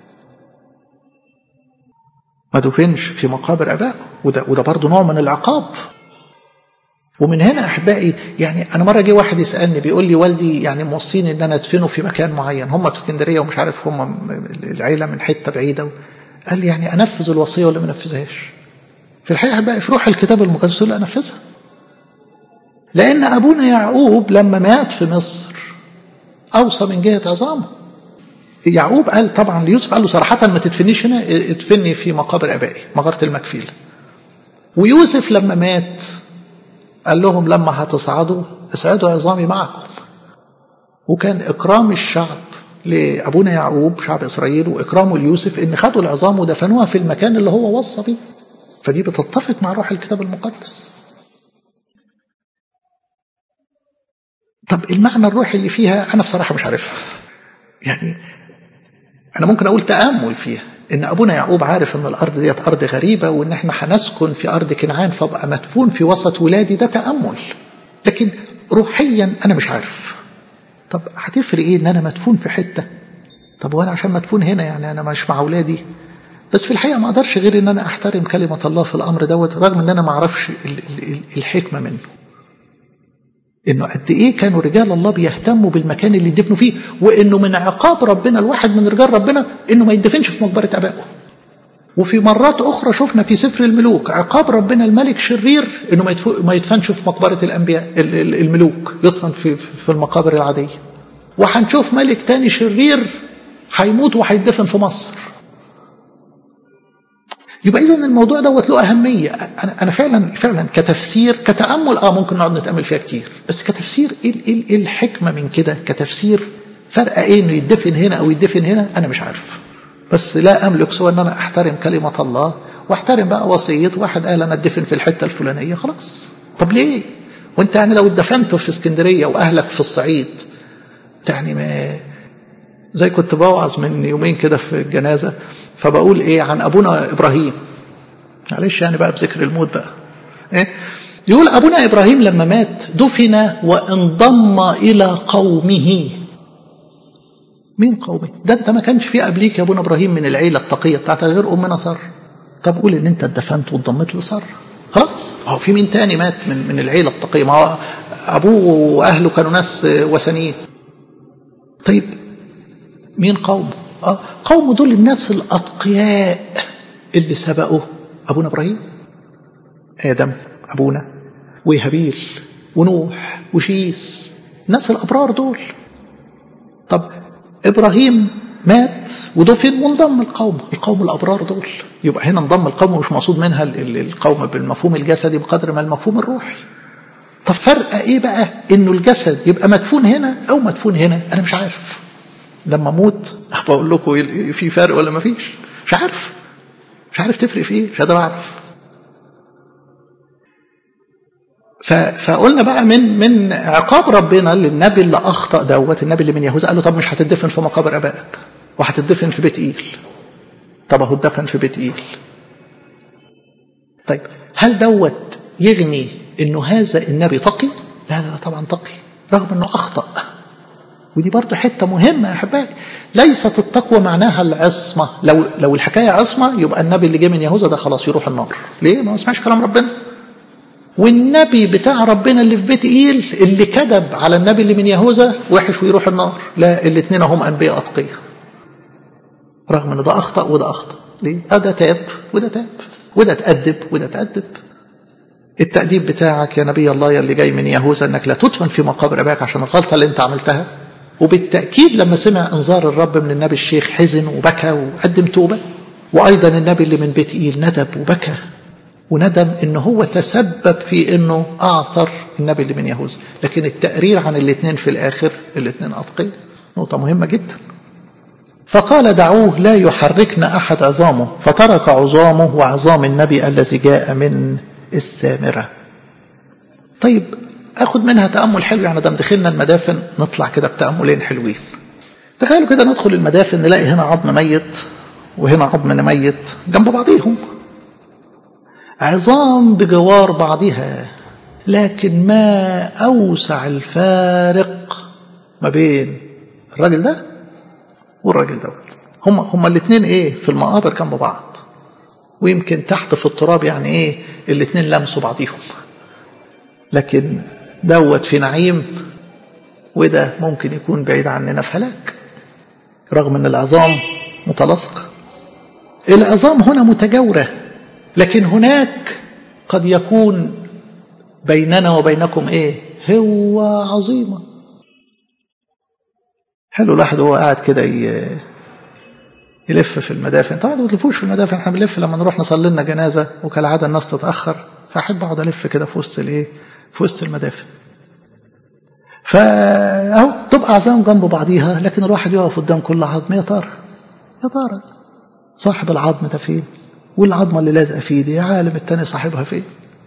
ما دفنش في مقابر أبائه وده, وده برضه نوع من العقاب ومن هنا أحبائي يعني أنا مرة جه واحد يسألني بيقول لي والدي يعني موصين إن أنا أدفنه في مكان معين هم في اسكندرية ومش عارف هم العيلة من حتة بعيدة قال لي يعني أنفذ الوصية ولا ما أنفذهاش في الحقيقة أحبائي في روح الكتاب المقدس تقول أنفذها لأن أبونا يعقوب لما مات في مصر أوصى من جهة عظامه يعقوب قال طبعا ليوسف قال له صراحة ما تدفنيش هنا ادفني في مقابر أبائي مغارة المكفيل ويوسف لما مات قال لهم لما هتصعدوا اصعدوا عظامي معكم وكان إكرام الشعب لأبونا يعقوب شعب إسرائيل وإكرامه ليوسف إن خدوا العظام ودفنوها في المكان اللي هو وصى بيه فدي بتتفق مع روح الكتاب المقدس طب المعنى الروحي اللي فيها أنا بصراحة مش عارفها يعني أنا ممكن أقول تأمل فيها إن أبونا يعقوب عارف إن الأرض ديت أرض غريبة وإن إحنا هنسكن في أرض كنعان فأبقى مدفون في وسط ولادي ده تأمل لكن روحيا أنا مش عارف طب هتفرق إيه إن أنا مدفون في حتة طب وأنا عشان مدفون هنا يعني أنا مش مع أولادي بس في الحقيقة ما أقدرش غير إن أنا أحترم كلمة الله في الأمر دوت رغم إن أنا ما أعرفش الحكمة منه انه قد ايه كانوا رجال الله بيهتموا بالمكان اللي يدفنوا فيه وانه من عقاب ربنا الواحد من رجال ربنا انه ما يدفنش في مقبره ابائه وفي مرات اخرى شفنا في سفر الملوك عقاب ربنا الملك شرير انه ما يدفنش في مقبره الانبياء الملوك يدفن في في المقابر العاديه وهنشوف ملك تاني شرير هيموت وهيدفن في مصر يبقى اذا الموضوع دوت له اهميه انا انا فعلا فعلا كتفسير كتامل اه ممكن نقعد نتامل فيها كتير بس كتفسير ايه ايه ايه الحكمه من كده كتفسير فرق ايه انه يدفن هنا او يدفن هنا انا مش عارف بس لا املك سوى ان انا احترم كلمه الله واحترم بقى وصيه واحد قال انا ادفن في الحته الفلانيه خلاص طب ليه وانت يعني لو اتدفنت في اسكندريه واهلك في الصعيد يعني ما زي كنت بوعظ من يومين كده في الجنازه فبقول ايه عن ابونا ابراهيم معلش يعني بقى بذكر الموت بقى ايه يقول ابونا ابراهيم لما مات دفن وانضم الى قومه مين قومه ده انت ما كانش في قبليك يا ابونا ابراهيم من العيله التقيه بتاعتك غير امنا ساره طب قول ان انت اتدفنت واتضميت لساره خلاص هو في مين تاني مات من من العيله التقيه ما هو ابوه واهله كانوا ناس وثنيين طيب مين قومه اه قومه دول الناس الاتقياء اللي سبقوا ابونا ابراهيم ادم ابونا وهابيل ونوح وشيس الناس الابرار دول طب ابراهيم مات ودفن وانضم القوم القوم الابرار دول يبقى هنا انضم القوم مش مقصود منها القوم بالمفهوم الجسدي بقدر ما المفهوم الروحي طب فرق ايه بقى انه الجسد يبقى مدفون هنا او مدفون هنا انا مش عارف لما اموت بقول لكم في فرق ولا ما فيش مش عارف مش عارف تفرق في ايه مش قادر اعرف فقلنا بقى من من عقاب ربنا للنبي اللي اخطا دوت النبي اللي من يهوذا قال له طب مش هتدفن في مقابر ابائك وهتدفن في بيت ايل طب اهو اتدفن في بيت ايل طيب هل دوت يغني انه هذا النبي تقي لا لا, لا طبعا تقي رغم انه اخطا ودي برضه حته مهمه يا احبائي ليست التقوى معناها العصمه لو لو الحكايه عصمه يبقى النبي اللي جه من يهوذا ده خلاص يروح النار ليه ما سمعش كلام ربنا والنبي بتاع ربنا اللي في بيت ايل اللي كذب على النبي اللي من يهوذا وحش ويروح النار لا الاثنين هم انبياء اتقياء رغم ان ده اخطا وده اخطا ليه ده تاب وده تاب وده تأدب وده تأدب التأديب بتاعك يا نبي الله يا اللي جاي من يهوذا انك لا تدفن في مقابر اباك عشان الغلطه اللي انت عملتها وبالتأكيد لما سمع انذار الرب من النبي الشيخ حزن وبكى وقدم توبه وايضا النبي اللي من بيت ايل ندب وبكى وندم ان هو تسبب في انه اعثر النبي اللي من يهوذا لكن التقرير عن الاثنين في الاخر الاثنين اتقياء نقطه مهمه جدا فقال دعوه لا يحركن احد عظامه فترك عظامه وعظام النبي الذي جاء من السامره طيب اخد منها تامل حلو يعني دام دخلنا المدافن نطلع كده بتاملين حلوين تخيلوا كده ندخل المدافن نلاقي هنا عظم ميت وهنا عظم ميت جنب بعضيهم عظام بجوار بعضها لكن ما أوسع الفارق ما بين الراجل ده والراجل دوت هما هما الاثنين ايه في المقابر جنب بعض ويمكن تحت في التراب يعني ايه الاثنين لمسوا بعضيهم لكن دوت في نعيم وده ممكن يكون بعيد عننا في هلاك رغم ان العظام متلاصقه العظام هنا متجاوره لكن هناك قد يكون بيننا وبينكم ايه هو عظيمة حلو الواحد وهو قاعد كده يلف في المدافن طبعا ما بتلفوش في المدافن احنا بنلف لما نروح نصلي لنا جنازه وكالعاده الناس تتاخر فاحب اقعد الف كده في وسط الايه في وسط المدافن فاهو تبقى عظام جنب بعضيها لكن الواحد يقف قدام كل عظم يا ترى يا ترى صاحب العظم ده فين والعظمة اللي لازقة في ايدي يا عالم التاني صاحبها فين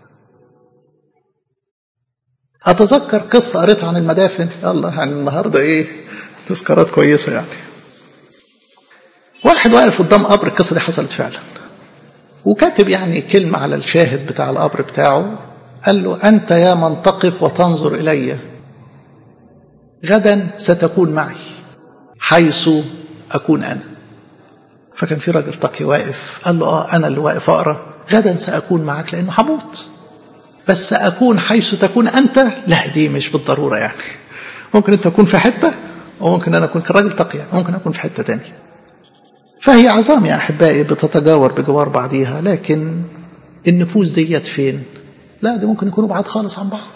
أتذكر قصة قريتها عن المدافن يلا يعني النهاردة إيه تذكارات كويسة يعني واحد واقف قدام قبر القصة دي حصلت فعلا وكاتب يعني كلمة على الشاهد بتاع القبر بتاعه قال له أنت يا من تقف وتنظر إلي غدا ستكون معي حيث أكون أنا فكان في راجل تقي واقف قال له اه انا اللي واقف اقرا غدا ساكون معك لانه هموت بس اكون حيث تكون انت لا دي مش بالضروره يعني ممكن انت تكون في حته وممكن انا اكون كراجل تقي يعني ممكن اكون في حته تانية فهي عظام يا احبائي بتتجاور بجوار بعضيها لكن النفوس ديت فين لا دي ممكن يكونوا بعاد خالص عن بعض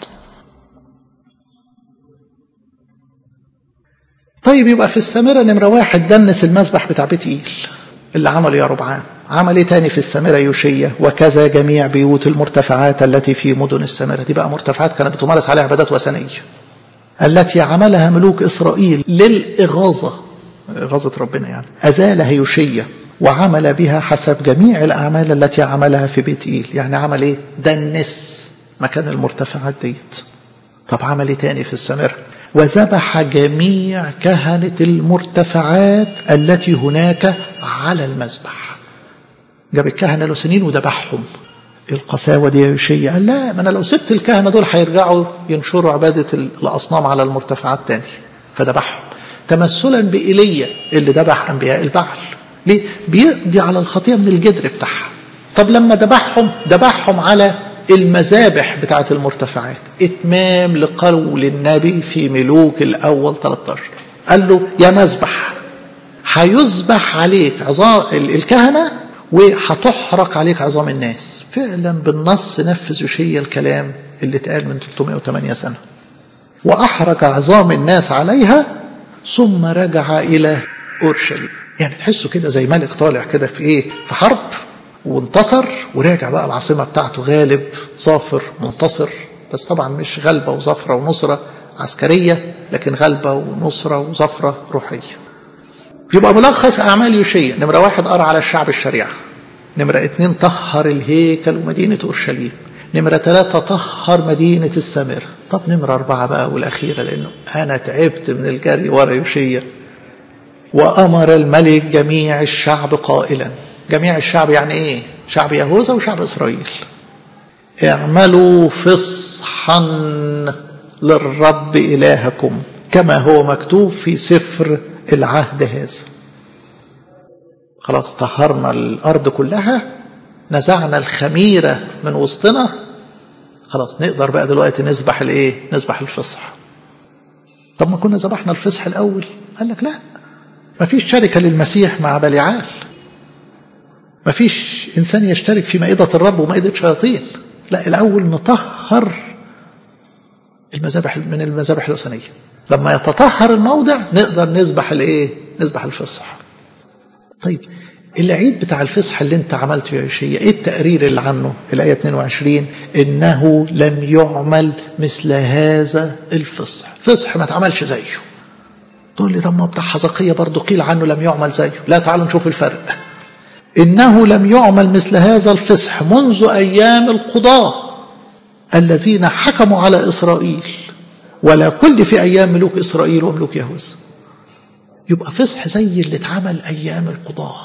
طيب يبقى في السامره نمره واحد دنس المسبح بتاع بيت ايل اللي عمله يا ربعان عمل ايه تاني في السامره يوشية وكذا جميع بيوت المرتفعات التي في مدن السامره دي بقى مرتفعات كانت بتمارس عليها عبادات وثنيه التي عملها ملوك اسرائيل للاغاظه إغاظة ربنا يعني أزالها يوشية وعمل بها حسب جميع الأعمال التي عملها في بيت إيل يعني عمل إيه دنس مكان المرتفعات ديت طب عمل ايه تاني في السامرة وذبح جميع كهنة المرتفعات التي هناك على المذبح جاب الكهنة له سنين وذبحهم القساوة دي يا يوشيا قال لا ما أنا لو سبت الكهنة دول هيرجعوا ينشروا عبادة الأصنام على المرتفعات تاني فذبحهم تمثلا بإيليا اللي ذبح أنبياء البعل ليه؟ بيقضي على الخطيئة من الجدر بتاعها طب لما ذبحهم ذبحهم على المذابح بتاعت المرتفعات اتمام لقول النبي في ملوك الأول 13 قال له يا مذبح هيذبح عليك عظام الكهنة وهتحرق عليك عظام الناس فعلا بالنص نفذ يوشيا الكلام اللي اتقال من 308 سنة وأحرق عظام الناس عليها ثم رجع إلى أورشليم يعني تحسوا كده زي ملك طالع كده في إيه في حرب وانتصر وراجع بقى العاصمة بتاعته غالب ظافر منتصر بس طبعا مش غلبة وظفرة ونصرة عسكرية لكن غلبة ونصرة وظفرة روحية يبقى ملخص أعمال يوشيا نمرة واحد قرأ على الشعب الشريعة نمرة اتنين طهر الهيكل ومدينة أورشليم نمرة ثلاثة طهر مدينة السامرة طب نمرة أربعة بقى والأخيرة لأنه أنا تعبت من الجري ورا يوشيا وأمر الملك جميع الشعب قائلا جميع الشعب يعني إيه شعب يهوذا وشعب إسرائيل اعملوا فصحا للرب إلهكم كما هو مكتوب في سفر العهد هذا خلاص طهرنا الأرض كلها نزعنا الخميرة من وسطنا خلاص نقدر بقى دلوقتي نذبح الايه نذبح الفصح طب ما كنا ذبحنا الفصح الأول قال لك لا ما فيش شركة للمسيح مع بليعال ما فيش إنسان يشترك في مائدة الرب ومائدة شياطين لا الأول نطهر المذابح من المذابح الوثنية لما يتطهر الموضع نقدر نذبح الايه نذبح الفصح طيب العيد بتاع الفصح اللي انت عملته يا يوشيا ايه التقرير اللي عنه الآية 22 انه لم يعمل مثل هذا الفصح فصح ما اتعملش زيه تقول لي طب ما بتاع حزقية برضه قيل عنه لم يعمل زيه لا تعالوا نشوف الفرق إنه لم يعمل مثل هذا الفصح منذ أيام القضاة الذين حكموا على إسرائيل ولا كل في أيام ملوك إسرائيل وملوك يهوذا يبقى فصح زي اللي اتعمل أيام القضاة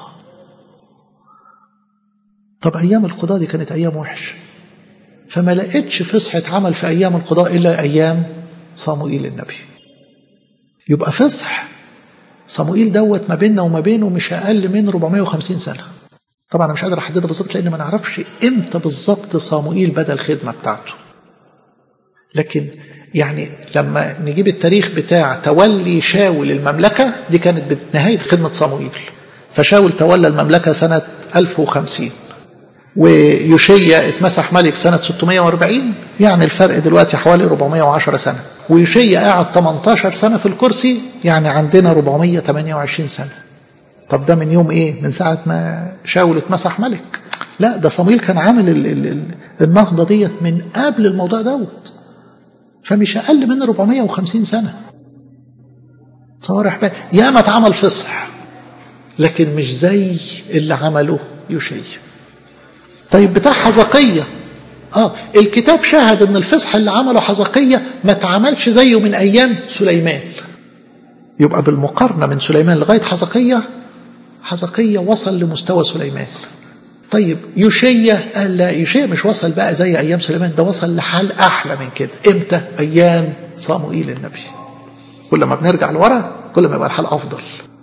طب أيام القضاة دي كانت أيام وحشة فما لقيتش فصح اتعمل في أيام القضاء إلا أيام صموئيل النبي يبقى فصح صموئيل دوت ما بيننا وما بينه مش أقل من 450 سنة طبعا أنا مش قادر أحددها بالظبط لأن ما نعرفش إمتى بالظبط صموئيل بدأ الخدمة بتاعته لكن يعني لما نجيب التاريخ بتاع تولي شاول المملكة دي كانت بنهاية خدمة صموئيل فشاول تولى المملكة سنة 1050 ويوشيا اتمسح ملك سنة 640 يعني الفرق دلوقتي حوالي 410 سنة ويوشيا قاعد 18 سنة في الكرسي يعني عندنا 428 سنة طب ده من يوم ايه من ساعة ما شاول اتمسح ملك لا ده صمويل كان عامل ال ال ال النهضة ديت من قبل الموضوع دوت فمش أقل من 450 سنة صوارح يا ما اتعمل فصح لكن مش زي اللي عمله يوشيا طيب بتاع حزقية اه الكتاب شهد ان الفصح اللي عمله حزقية ما اتعملش زيه من ايام سليمان يبقى بالمقارنة من سليمان لغاية حزقية حزقية وصل لمستوى سليمان طيب يوشيا قال لا يوشيا مش وصل بقى زي ايام سليمان ده وصل لحال احلى من كده امتى ايام صموئيل النبي كل ما بنرجع لورا كل ما يبقى الحال افضل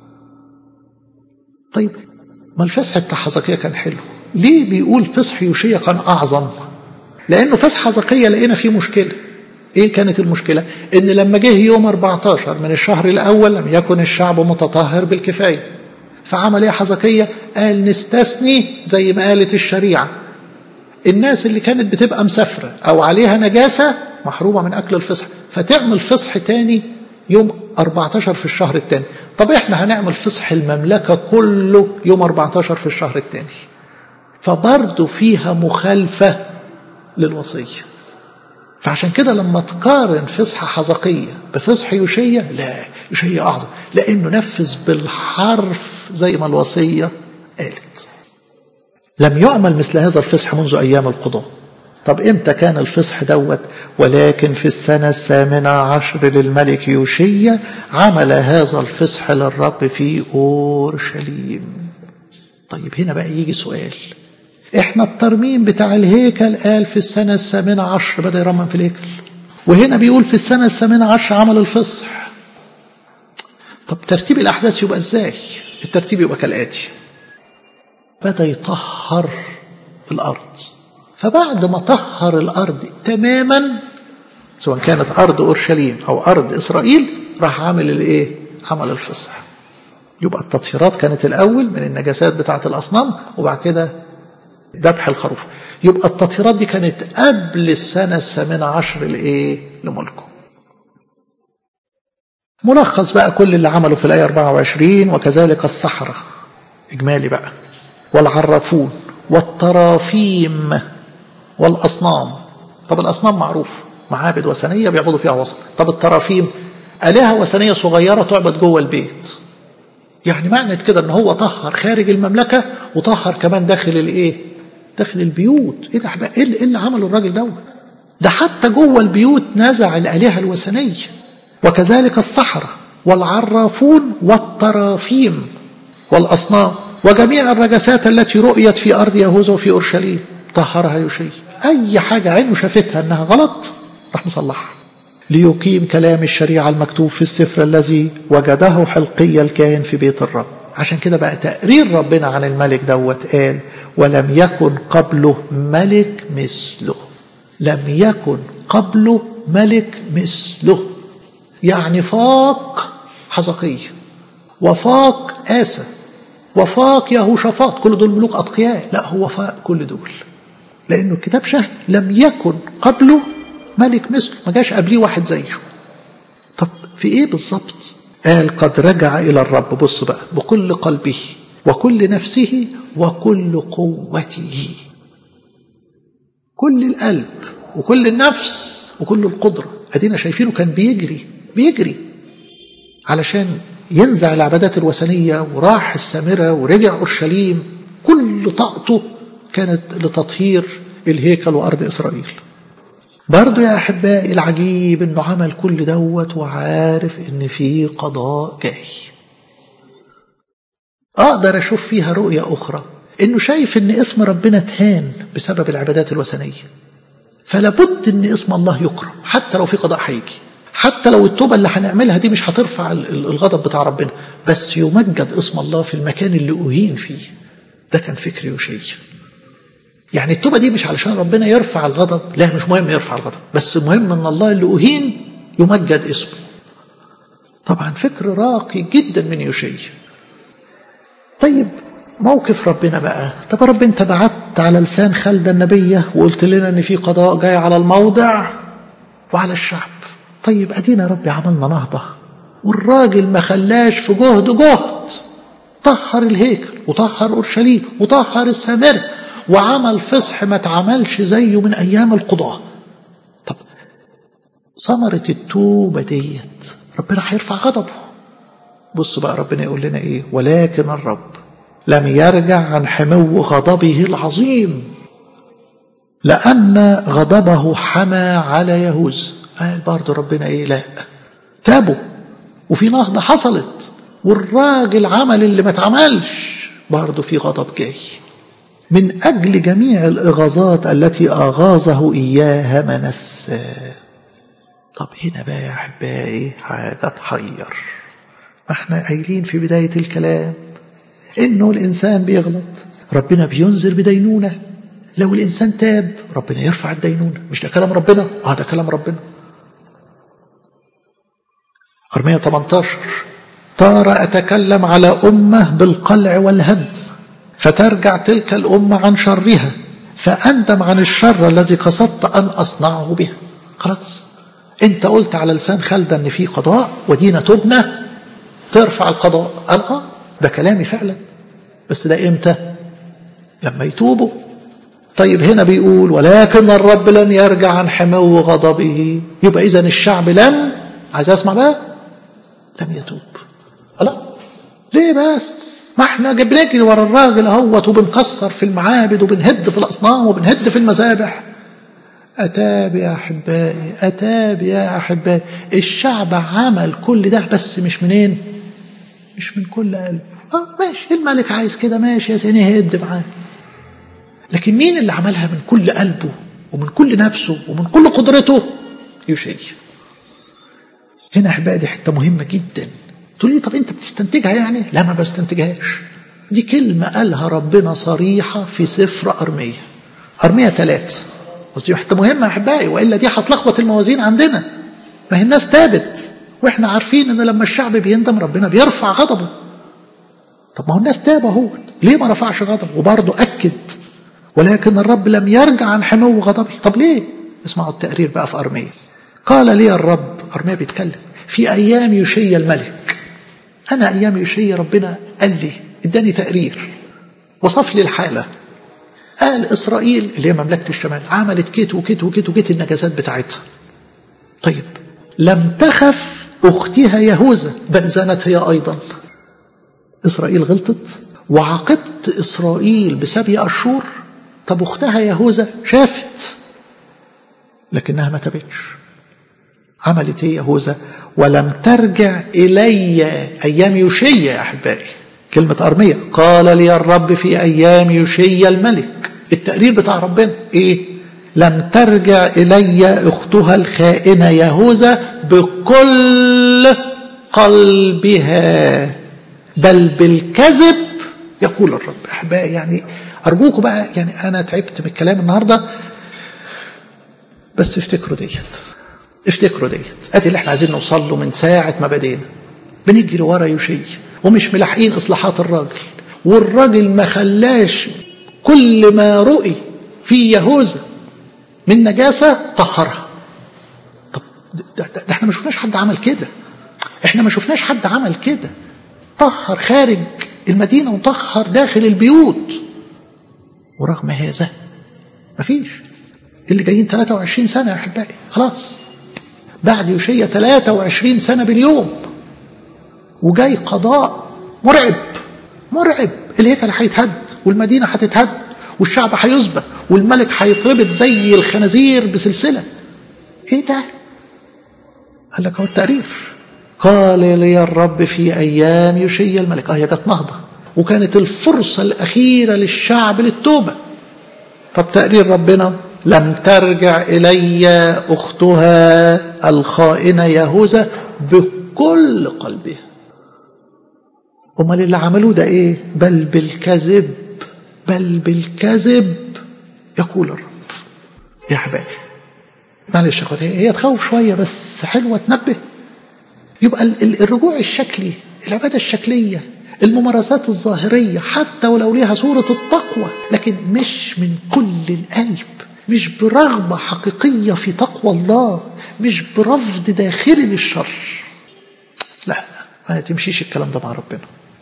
طيب ما الفصح بتاع حزقية كان حلو ليه بيقول فصح يوشيا كان أعظم لأنه فصح حزقية لقينا فيه مشكلة إيه كانت المشكلة إن لما جه يوم 14 من الشهر الأول لم يكن الشعب متطهر بالكفاية فعمل إيه حزقية قال نستثني زي ما قالت الشريعة الناس اللي كانت بتبقى مسافرة أو عليها نجاسة محرومة من أكل الفصح فتعمل فصح تاني يوم 14 في الشهر الثاني طب احنا هنعمل فصح المملكة كله يوم 14 في الشهر الثاني فبرضه فيها مخالفة للوصية فعشان كده لما تقارن فصح حزقية بفصح يوشية لا يوشية أعظم لأنه نفذ بالحرف زي ما الوصية قالت لم يعمل مثل هذا الفصح منذ أيام القضاء طب امتى كان الفصح دوت ولكن في السنة الثامنة عشر للملك يوشيا عمل هذا الفصح للرب في أورشليم طيب هنا بقى يجي سؤال احنا الترميم بتاع الهيكل قال في السنة الثامنة عشر بدأ يرمم في الهيكل وهنا بيقول في السنة الثامنة عشر عمل الفصح طب ترتيب الأحداث يبقى ازاي الترتيب يبقى كالآتي بدأ يطهر الأرض فبعد ما طهر الأرض تماما سواء كانت أرض أورشليم أو أرض إسرائيل راح عامل الإيه؟ عمل الفصح يبقى التطهيرات كانت الأول من النجاسات بتاعة الأصنام وبعد كده ذبح الخروف يبقى التطهيرات دي كانت قبل السنة الثامنة عشر لإيه؟ لملكه ملخص بقى كل اللي عمله في الآية 24 وكذلك الصحراء إجمالي بقى والعرافون والطرافيم والأصنام طب الأصنام معروف معابد وثنية بيعبدوا فيها وثن طب الطرافيم آلهة وثنية صغيرة تعبد جوه البيت يعني معنى كده ان هو طهر خارج المملكة وطهر كمان داخل الايه داخل البيوت ايه ده ايه اللي عمله الراجل دوت ده حتى جوه البيوت نزع الآلهة الوثنية وكذلك الصحراء والعرافون والطرافيم والأصنام وجميع الرجسات التي رؤيت في أرض يهوذا وفي أورشليم طهرها يوشي أي حاجة عينه شافتها أنها غلط راح مصلحها ليقيم كلام الشريعة المكتوب في السفر الذي وجده حلقي الكاهن في بيت الرب عشان كده بقى تقرير ربنا عن الملك دوت قال ولم يكن قبله ملك مثله لم يكن قبله ملك مثله يعني فاق حزقية وفاق آسى وفاق يهوشافاط كل دول ملوك أتقياء لا هو فاق كل دول لأنه الكتاب شاهد لم يكن قبله ملك مثله ما جاش قبليه واحد زيه طب في ايه بالظبط قال قد رجع إلى الرب بص بقى بكل قلبه وكل نفسه وكل قوته كل القلب وكل النفس وكل القدرة أدينا شايفينه كان بيجري بيجري علشان ينزع العبادات الوثنية وراح السامرة ورجع أورشليم كل طاقته كانت لتطهير الهيكل وأرض إسرائيل برضو يا أحبائي العجيب أنه عمل كل دوت وعارف أن في قضاء جاي أقدر أشوف فيها رؤية أخرى أنه شايف أن اسم ربنا تهان بسبب العبادات الوثنية فلابد أن اسم الله يكرم حتى لو في قضاء هيجي حتى لو التوبة اللي هنعملها دي مش هترفع الغضب بتاع ربنا بس يمجد اسم الله في المكان اللي أهين فيه ده كان فكر يوشي يعني التوبة دي مش علشان ربنا يرفع الغضب لا مش مهم يرفع الغضب بس مهم ان الله اللي أهين يمجد اسمه طبعا فكر راقي جدا من يوشي طيب موقف ربنا بقى طب رب انت بعت على لسان خالد النبية وقلت لنا ان في قضاء جاي على الموضع وعلى الشعب طيب ادينا يا ربي عملنا نهضة والراجل ما خلاش في جهد جهد طهر الهيكل وطهر اورشليم وطهر السامره وعمل فصح ما اتعملش زيه من ايام القضاه طب ثمرة التوبة ديت ربنا هيرفع غضبه بص بقى ربنا يقول لنا ايه ولكن الرب لم يرجع عن حمو غضبه العظيم لأن غضبه حمى على يهوذا قال برضه ربنا ايه لا تابوا وفي نهضة حصلت والراجل عمل اللي ما اتعملش برضه في غضب جاي من أجل جميع الإغاظات التي أغاظه إياها منسى طب هنا بقى يا أحبائي حاجة تحير ما احنا قايلين في بداية الكلام إنه الإنسان بيغلط ربنا بينذر بدينونة لو الإنسان تاب ربنا يرفع الدينونة مش ده كلام ربنا اه ده كلام ربنا أرمية 18 طار أتكلم على أمة بالقلع والهدم فترجع تلك الأمة عن شرها فأندم عن الشر الذي قصدت أن أصنعه بها خلاص أنت قلت على لسان خالد أن في قضاء ودينا تبنى ترفع القضاء قال آه ده كلامي فعلا بس ده إمتى لما يتوبوا طيب هنا بيقول ولكن الرب لن يرجع عن حمو غضبه يبقى إذا الشعب لم عايز أسمع بقى لم يتوب لا ليه بس ما احنا بنجري ورا الراجل اهوت وبنكسر في المعابد وبنهد في الاصنام وبنهد في المذابح أتاب يا أحبائي أتاب يا أحبائي الشعب عمل كل ده بس مش منين مش من كل قلب اه ماشي الملك عايز كده ماشي يا سيدي هيد معاه لكن مين اللي عملها من كل قلبه ومن كل نفسه ومن كل قدرته يوشي هنا أحبائي دي حتة مهمة جدا تقول لي طب أنت بتستنتجها يعني لا ما بستنتجهاش دي كلمة قالها ربنا صريحة في سفر أرمية أرمية ثلاث قصدي حتة مهمة يا أحبائي وإلا دي هتلخبط الموازين عندنا ما هي الناس تابت وإحنا عارفين إن لما الشعب بيندم ربنا بيرفع غضبه طب ما هو الناس تاب اهو ليه ما رفعش غضبه وبرضه أكد ولكن الرب لم يرجع عن حمو غضبه طب ليه اسمعوا التقرير بقى في أرمية قال لي الرب أرمية بيتكلم في أيام يشي الملك أنا أيام يشي ربنا قال لي اداني تقرير وصف لي الحالة قال إسرائيل اللي هي مملكة الشمال عملت كيت وكيت وكيت وكيت النجاسات بتاعتها طيب لم تخف أختها يهوذا بل زنت هي أيضا إسرائيل غلطت وعاقبت إسرائيل بسبي أشور طب أختها يهوذا شافت لكنها ما تبتش عملت ايه يهوذا ولم ترجع إلي أيام يشي يا أحبائي كلمة أرمية قال لي الرب في أيام يشي الملك التقرير بتاع ربنا إيه لم ترجع إلي أختها الخائنة يهوذا بكل قلبها بل بالكذب يقول الرب أحبائي يعني أرجوكم بقى يعني أنا تعبت من الكلام النهاردة بس افتكروا ديت افتكروا ديت ادي اللي احنا عايزين نوصل له من ساعة ما بدينا بنجري ورا يشي ومش ملاحقين اصلاحات الراجل والراجل ما خلاش كل ما رؤي في يهوذا من نجاسة طهرها طب ده, ده, ده احنا ما شفناش حد عمل كده احنا ما شفناش حد عمل كده طهر خارج المدينة وطهر داخل البيوت ورغم هذا مفيش اللي جايين 23 سنة يا أحبائي خلاص بعد يوشية 23 سنة باليوم وجاي قضاء مرعب مرعب الهيكل هيتهد والمدينة هتتهد والشعب هيسبى والملك هيتربط زي الخنازير بسلسلة ايه ده قال لك هو التقرير قال لي الرب في أيام يشي الملك اه هي جت نهضة وكانت الفرصة الأخيرة للشعب للتوبة طب تقرير ربنا لم ترجع إلي أختها الخائنة يهوذا بكل قلبها أمال اللي عملوه ده إيه بل بالكذب بل بالكذب يقول الرب يا حبايبي معلش يا اخواتي هي تخوف شويه بس حلوه تنبه يبقى الرجوع الشكلي العباده الشكليه الممارسات الظاهريه حتى ولو ليها صوره التقوى لكن مش من كل القلب مش برغبه حقيقيه في تقوى الله مش برفض داخلي للشر لا ما تمشيش الكلام ده مع ربنا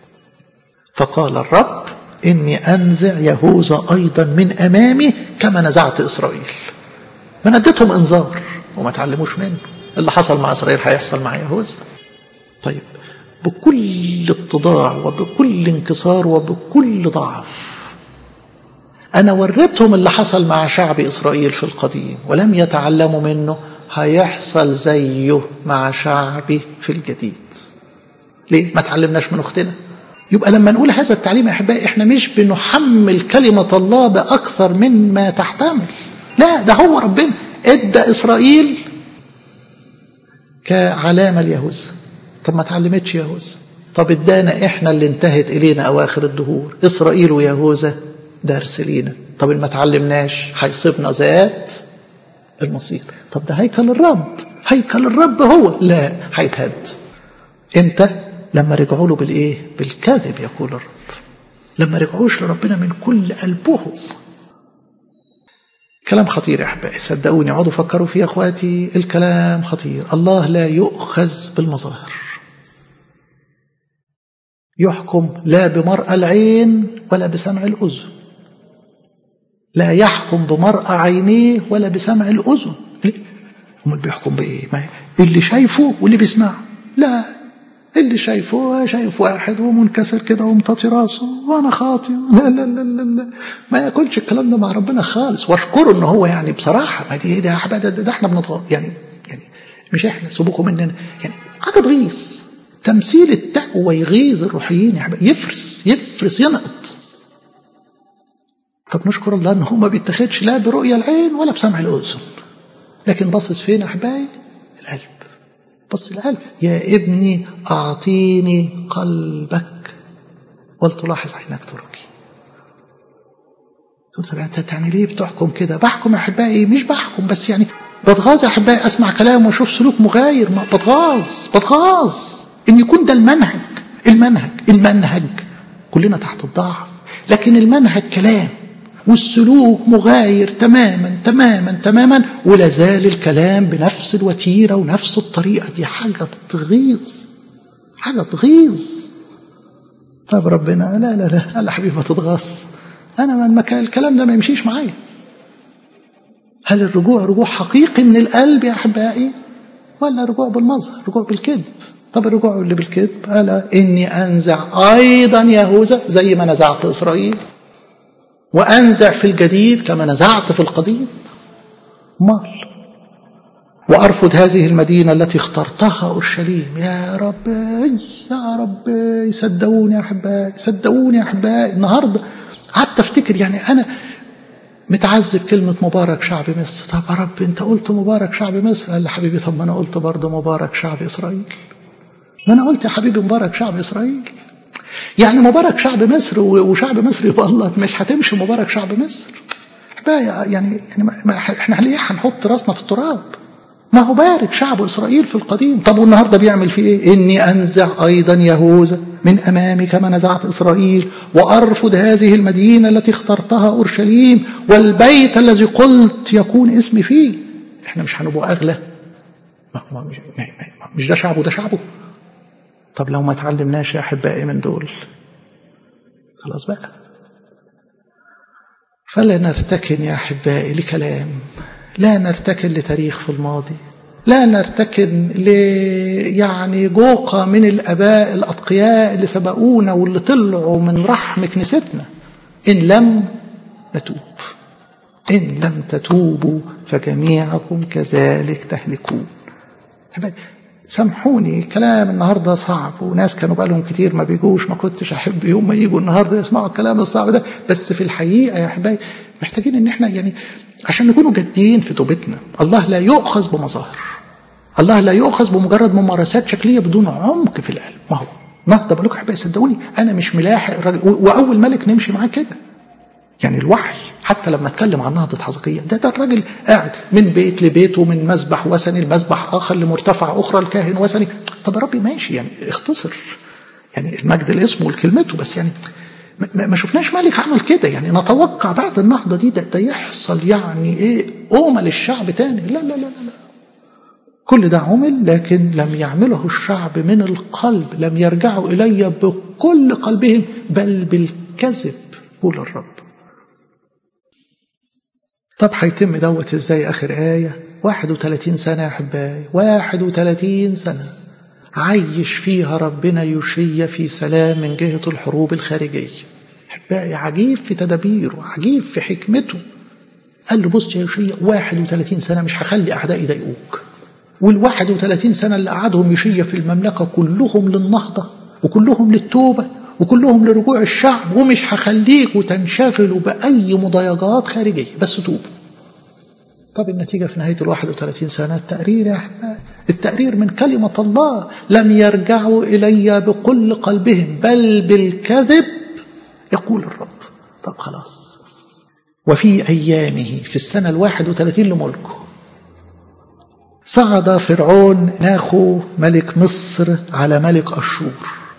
فقال الرب إني أنزع يهوذا أيضا من أمامي كما نزعت إسرائيل من اديتهم انذار وما تعلموش منه اللي حصل مع إسرائيل هيحصل مع يهوذا طيب بكل اتضاع وبكل انكسار وبكل ضعف أنا وريتهم اللي حصل مع شعب إسرائيل في القديم ولم يتعلموا منه هيحصل زيه مع شعبي في الجديد ليه ما تعلمناش من أختنا يبقى لما نقول هذا التعليم يا أحبائي إحنا مش بنحمل كلمة الله بأكثر مما تحتمل لا ده هو ربنا ادى إسرائيل كعلامة ليهوذا طب ما تعلمتش يهوذا طب ادانا احنا اللي انتهت الينا اواخر الدهور اسرائيل ويهوذا درس لينا طب اللي ما تعلمناش هيصيبنا ذات المصير طب ده هيكل الرب هيكل الرب هو لا هيتهد امتى لما رجعوا له بالايه بالكذب يقول الرب لما رجعوش لربنا من كل قلبهم كلام خطير يا احبائي صدقوني اقعدوا فكروا فيه يا اخواتي الكلام خطير الله لا يؤخذ بالمظاهر يحكم لا بمرأى العين ولا بسمع الأذن لا يحكم بمرأى عينيه ولا بسمع الأذن امال بيحكم بإيه ما اللي شايفه واللي بيسمعه لا اللي شايفه شايف واحد ومنكسر كده ومطاطي راسه وانا خاطي لا لا لا لا, لا. ما ياكلش الكلام ده مع ربنا خالص واشكره ان هو يعني بصراحه ما دي ده ده, ده, ده احنا بنضغط يعني يعني مش احنا سيبوكم مننا يعني حاجه تغيظ تمثيل التقوى يغيظ الروحيين يا حبايبي يفرس يفرس ينقط طب نشكر الله ان هو ما بيتاخدش لا برؤية العين ولا بسمع الاذن لكن باصص فين يا حبايبي القلب بص القلب يا ابني اعطيني قلبك ولتلاحظ عينك تركي تقول طب انت يعني ليه بتحكم كده بحكم يا احبائي مش بحكم بس يعني بتغاظ يا احبائي اسمع كلام واشوف سلوك مغاير ما بتغاظ بتغاظ ان يكون ده المنهج المنهج المنهج كلنا تحت الضعف لكن المنهج كلام والسلوك مغاير تماما تماما تماما ولا زال الكلام بنفس الوتيرة ونفس الطريقة دي حاجة تغيظ حاجة تغيظ طب ربنا لا لا لا لا حبيبي ما تتغاظ أنا من مكان الكلام ده ما يمشيش معايا هل الرجوع رجوع حقيقي من القلب يا أحبائي ولا رجوع بالمظهر رجوع بالكذب طب الرجوع اللي بالكذب ألا إني أنزع أيضا يهوذا زي ما نزعت إسرائيل وأنزع في الجديد كما نزعت في القديم مال وأرفض هذه المدينة التي اخترتها أورشليم يا رب يا رب صدقوني يا أحبائي صدقوني يا أحبائي النهاردة قعدت أفتكر يعني أنا متعذب كلمة مبارك شعب مصر طب يا رب أنت قلت مبارك شعب مصر قال لي حبيبي طب ما أنا قلت برضه مبارك شعب إسرائيل ما أنا قلت يا حبيبي مبارك شعب إسرائيل يعني مبارك شعب مصر وشعب مصر يبلط مش هتمشي مبارك شعب مصر يعني يعني ما احنا ليه هنحط راسنا في التراب ما هو بارك شعب اسرائيل في القديم طب والنهارده بيعمل فيه ايه اني انزع ايضا يهوذا من امامي كما نزعت اسرائيل وارفض هذه المدينه التي اخترتها اورشليم والبيت الذي قلت يكون اسمي فيه احنا مش هنبقى اغلى ما مش, مش ده شعبه ده شعبه طب لو ما تعلمناش يا احبائي من دول خلاص بقى فلا نرتكن يا احبائي لكلام لا نرتكن لتاريخ في الماضي لا نرتكن ل يعني جوقة من الآباء الأتقياء اللي سبقونا واللي طلعوا من رحم كنيستنا إن لم نتوب إن لم تتوبوا فجميعكم كذلك تهلكون سامحوني كلام النهارده صعب وناس كانوا بقالهم كتير ما بيجوش ما كنتش احب يوم ما يجوا النهارده يسمعوا الكلام الصعب ده بس في الحقيقه يا احبائي محتاجين ان احنا يعني عشان نكونوا جادين في توبتنا الله لا يؤخذ بمظاهر الله لا يؤخذ بمجرد ممارسات شكليه بدون عمق في القلب ما هو النهارده بقول لكم احبائي صدقوني انا مش ملاحق الراجل واول ملك نمشي معاه كده يعني الوحي حتى لما اتكلم عن نهضة حزقية ده ده الراجل قاعد من بيت لبيت ومن مسبح وثني لمسبح آخر لمرتفع أخرى الكاهن وثني طب يا ربي ماشي يعني اختصر يعني المجد الاسم والكلمته بس يعني ما شفناش ملك عمل كده يعني نتوقع بعد النهضة دي ده, ده يحصل يعني ايه أمة للشعب تاني لا لا لا لا كل ده عمل لكن لم يعمله الشعب من القلب لم يرجعوا إلي بكل قلبهم بل بالكذب قول الرب طب هيتم دوت ازاي اخر آية 31 سنة يا أحبائي 31 سنة عيش فيها ربنا يشية في سلام من جهة الحروب الخارجية أحبائي عجيب في تدابيره عجيب في حكمته قال له بص يا يشية 31 سنة مش هخلي أعدائي يضايقوك وال 31 سنة اللي قعدهم يشية في المملكة كلهم للنهضة وكلهم للتوبة وكلهم لرجوع الشعب ومش هخليكوا تنشغلوا بأي مضايقات خارجية بس توبوا طب النتيجة في نهاية ال 31 سنة التقرير يا أحباب التقرير من كلمة الله لم يرجعوا إلي بكل قلبهم بل بالكذب يقول الرب طب خلاص وفي أيامه في السنة الواحد وثلاثين لملكه صعد فرعون ناخو ملك مصر على ملك أشور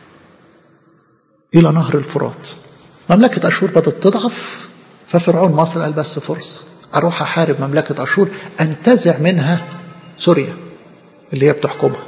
إلى نهر الفرات مملكة أشور بدأت تضعف ففرعون مصر قال بس فرصة أروح أحارب مملكة أشور أنتزع منها سوريا اللي هي بتحكمها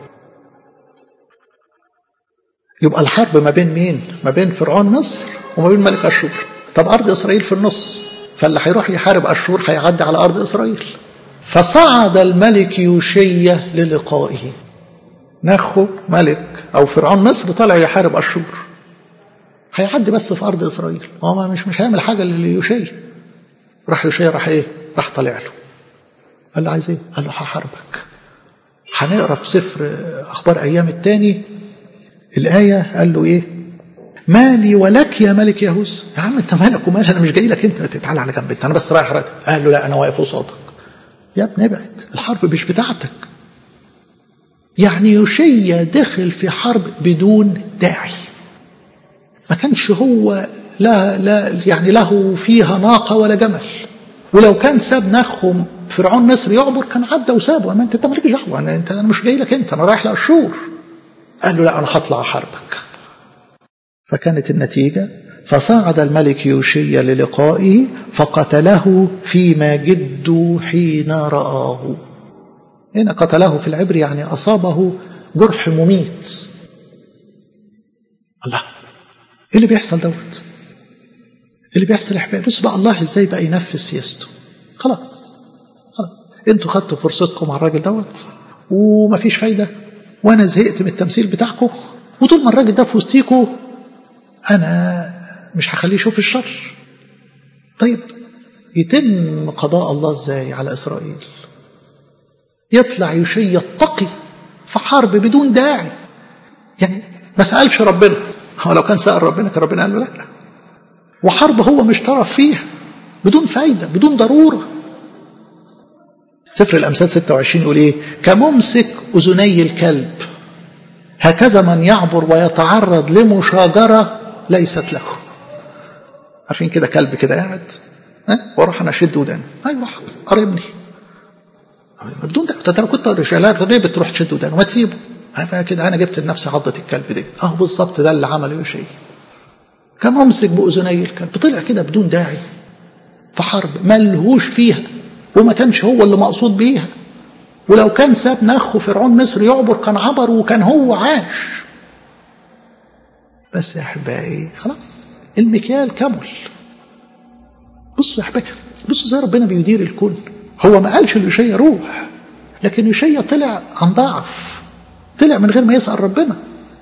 يبقى الحرب ما بين مين؟ ما بين فرعون مصر وما بين ملك أشور طب أرض إسرائيل في النص فاللي هيروح يحارب أشور هيعدي على أرض إسرائيل فصعد الملك يوشية للقائه نخو ملك او فرعون مصر طالع يحارب اشور هيعدي بس في ارض اسرائيل هو مش مش هيعمل حاجه ليوشيا راح يوشيا راح ايه راح طالع له قال له عايز ايه قال له هحاربك هنقرا في سفر اخبار ايام التاني الايه قال له ايه مالي ولك يا ملك يهوذا يا عم انت مالك ومالي انا مش جاي لك انت تعالى على جنب انت انا بس رايح راتب قال له لا انا واقف قصادك يا ابني ابعد الحرب مش بتاعتك يعني يوشيا دخل في حرب بدون داعي ما كانش هو لا لا يعني له فيها ناقه ولا جمل ولو كان ساب نخهم فرعون مصر يعبر كان عدى وسابه ما انت انت مالكش دعوه انا انت انا مش جاي لك انت انا رايح لاشور قال له لا انا هطلع احاربك فكانت النتيجه فصعد الملك يوشيا للقائه فقتله فيما جد حين رآه هنا قتله في العبر يعني أصابه جرح مميت الله ايه اللي بيحصل دوت اللي بيحصل يا احبابي بص بقى الله ازاي بقى ينفذ سياسته خلاص خلاص انتوا خدتوا فرصتكم على الراجل دوت ومفيش فايده وانا زهقت من التمثيل بتاعكم وطول ما الراجل ده في وسطيكم انا مش هخليه يشوف الشر طيب يتم قضاء الله ازاي على اسرائيل يطلع يشي يتقي في حرب بدون داعي يعني ما سالش ربنا هو لو كان سال ربنا كان ربنا قال له لا وحرب هو مش طرف فيها بدون فايده بدون ضروره سفر الامثال 26 يقول ايه كممسك اذني الكلب هكذا من يعبر ويتعرض لمشاجره ليست له عارفين كده كلب كده قاعد ها واروح انا اشد ودانه ايوه راح قربني بدون ده انت لو كنت رجالات ليه بتروح تشد ودانه ما تسيبه هبقى كده انا جبت لنفسي عضه الكلب دي اهو بالظبط ده اللي عمله شيء كان ممسك باذني الكلب طلع كده بدون داعي في حرب ملهوش فيها وما كانش هو اللي مقصود بيها ولو كان ساب نخه فرعون مصر يعبر كان عبر وكان هو عاش بس يا احبائي خلاص المكيال كمل بصوا يا احبائي بصوا ازاي ربنا بيدير الكون هو ما قالش ليشيا روح لكن يشيا طلع عن ضعف طلع من غير ما يسأل ربنا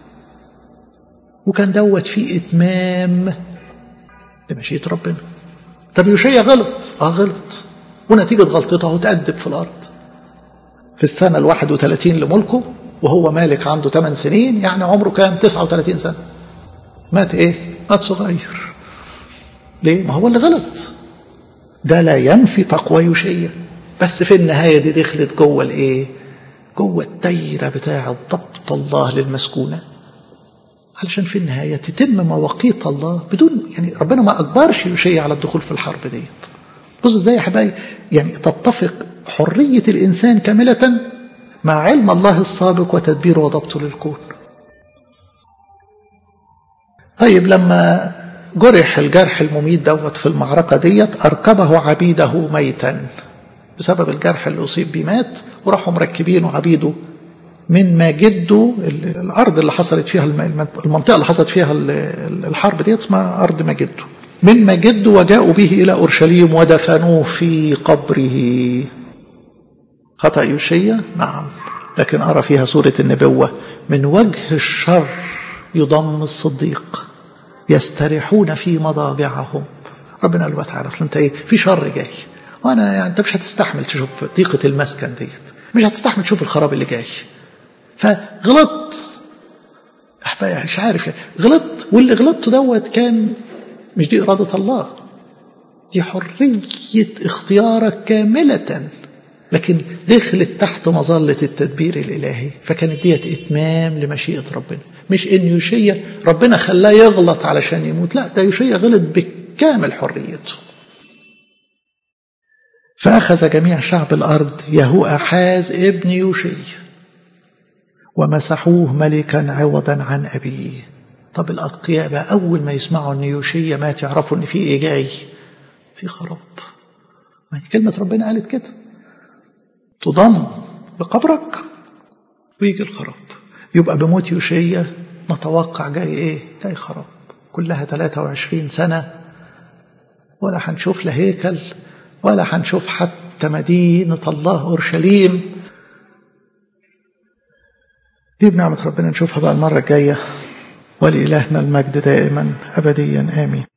وكان دوت فيه إتمام لمشيئة ربنا طب يشيا غلط اه غلط ونتيجة غلطته هتأدب في الأرض في السنة الواحد وثلاثين لملكه وهو مالك عنده 8 سنين يعني عمره كام 39 سنة مات ايه مات صغير ليه ما هو اللي غلط ده لا ينفي تقوى يوشيا بس في النهاية دي دخلت جوه الايه جوه الدايرة بتاع ضبط الله للمسكونة علشان في النهاية تتم مواقيت الله بدون يعني ربنا ما أجبرش يوشيا على الدخول في الحرب ديت بصوا ازاي يا حبايبي يعني تتفق حرية الإنسان كاملة مع علم الله السابق وتدبيره وضبطه للكون طيب لما جرح الجرح المميت دوت في المعركة ديت أركبه عبيده ميتا بسبب الجرح اللي أصيب بيه مات وراحوا مركبينه عبيده من ما جده الأرض اللي حصلت فيها المنطقة اللي حصلت فيها الحرب ديت اسمها أرض مجده من مجده وجاءوا به إلى أورشليم ودفنوه في قبره خطأ يوشيا نعم لكن أرى فيها سورة النبوة من وجه الشر يضم الصديق يستريحون في مضاجعهم ربنا قال له تعالى اصل انت ايه في شر جاي وانا يعني انت مش هتستحمل تشوف ضيقه المسكن ديت مش هتستحمل تشوف الخراب اللي جاي فغلطت احبائي مش عارف يعني غلطت واللي غلطته دوت كان مش دي اراده الله دي حريه اختيارك كامله لكن دخلت تحت مظلة التدبير الإلهي فكانت ديت إتمام لمشيئة ربنا مش إن يوشيا ربنا خلاه يغلط علشان يموت لا ده يوشيا غلط بكامل حريته فأخذ جميع شعب الأرض يهو أحاز ابن يوشي ومسحوه ملكا عوضا عن أبيه طب الأتقياء بقى أول ما يسمعوا أن يوشيا مات يعرفوا أن في إيه جاي في خراب ما هي كلمة ربنا قالت كده تضم لقبرك ويجي الخراب يبقى بموت يوشيا نتوقع جاي ايه جاي خراب كلها 23 سنة ولا هنشوف لا هيكل ولا هنشوف حتى مدينة الله أورشليم دي بنعمة ربنا نشوفها بقى المرة الجاية ولإلهنا المجد دائما أبديا آمين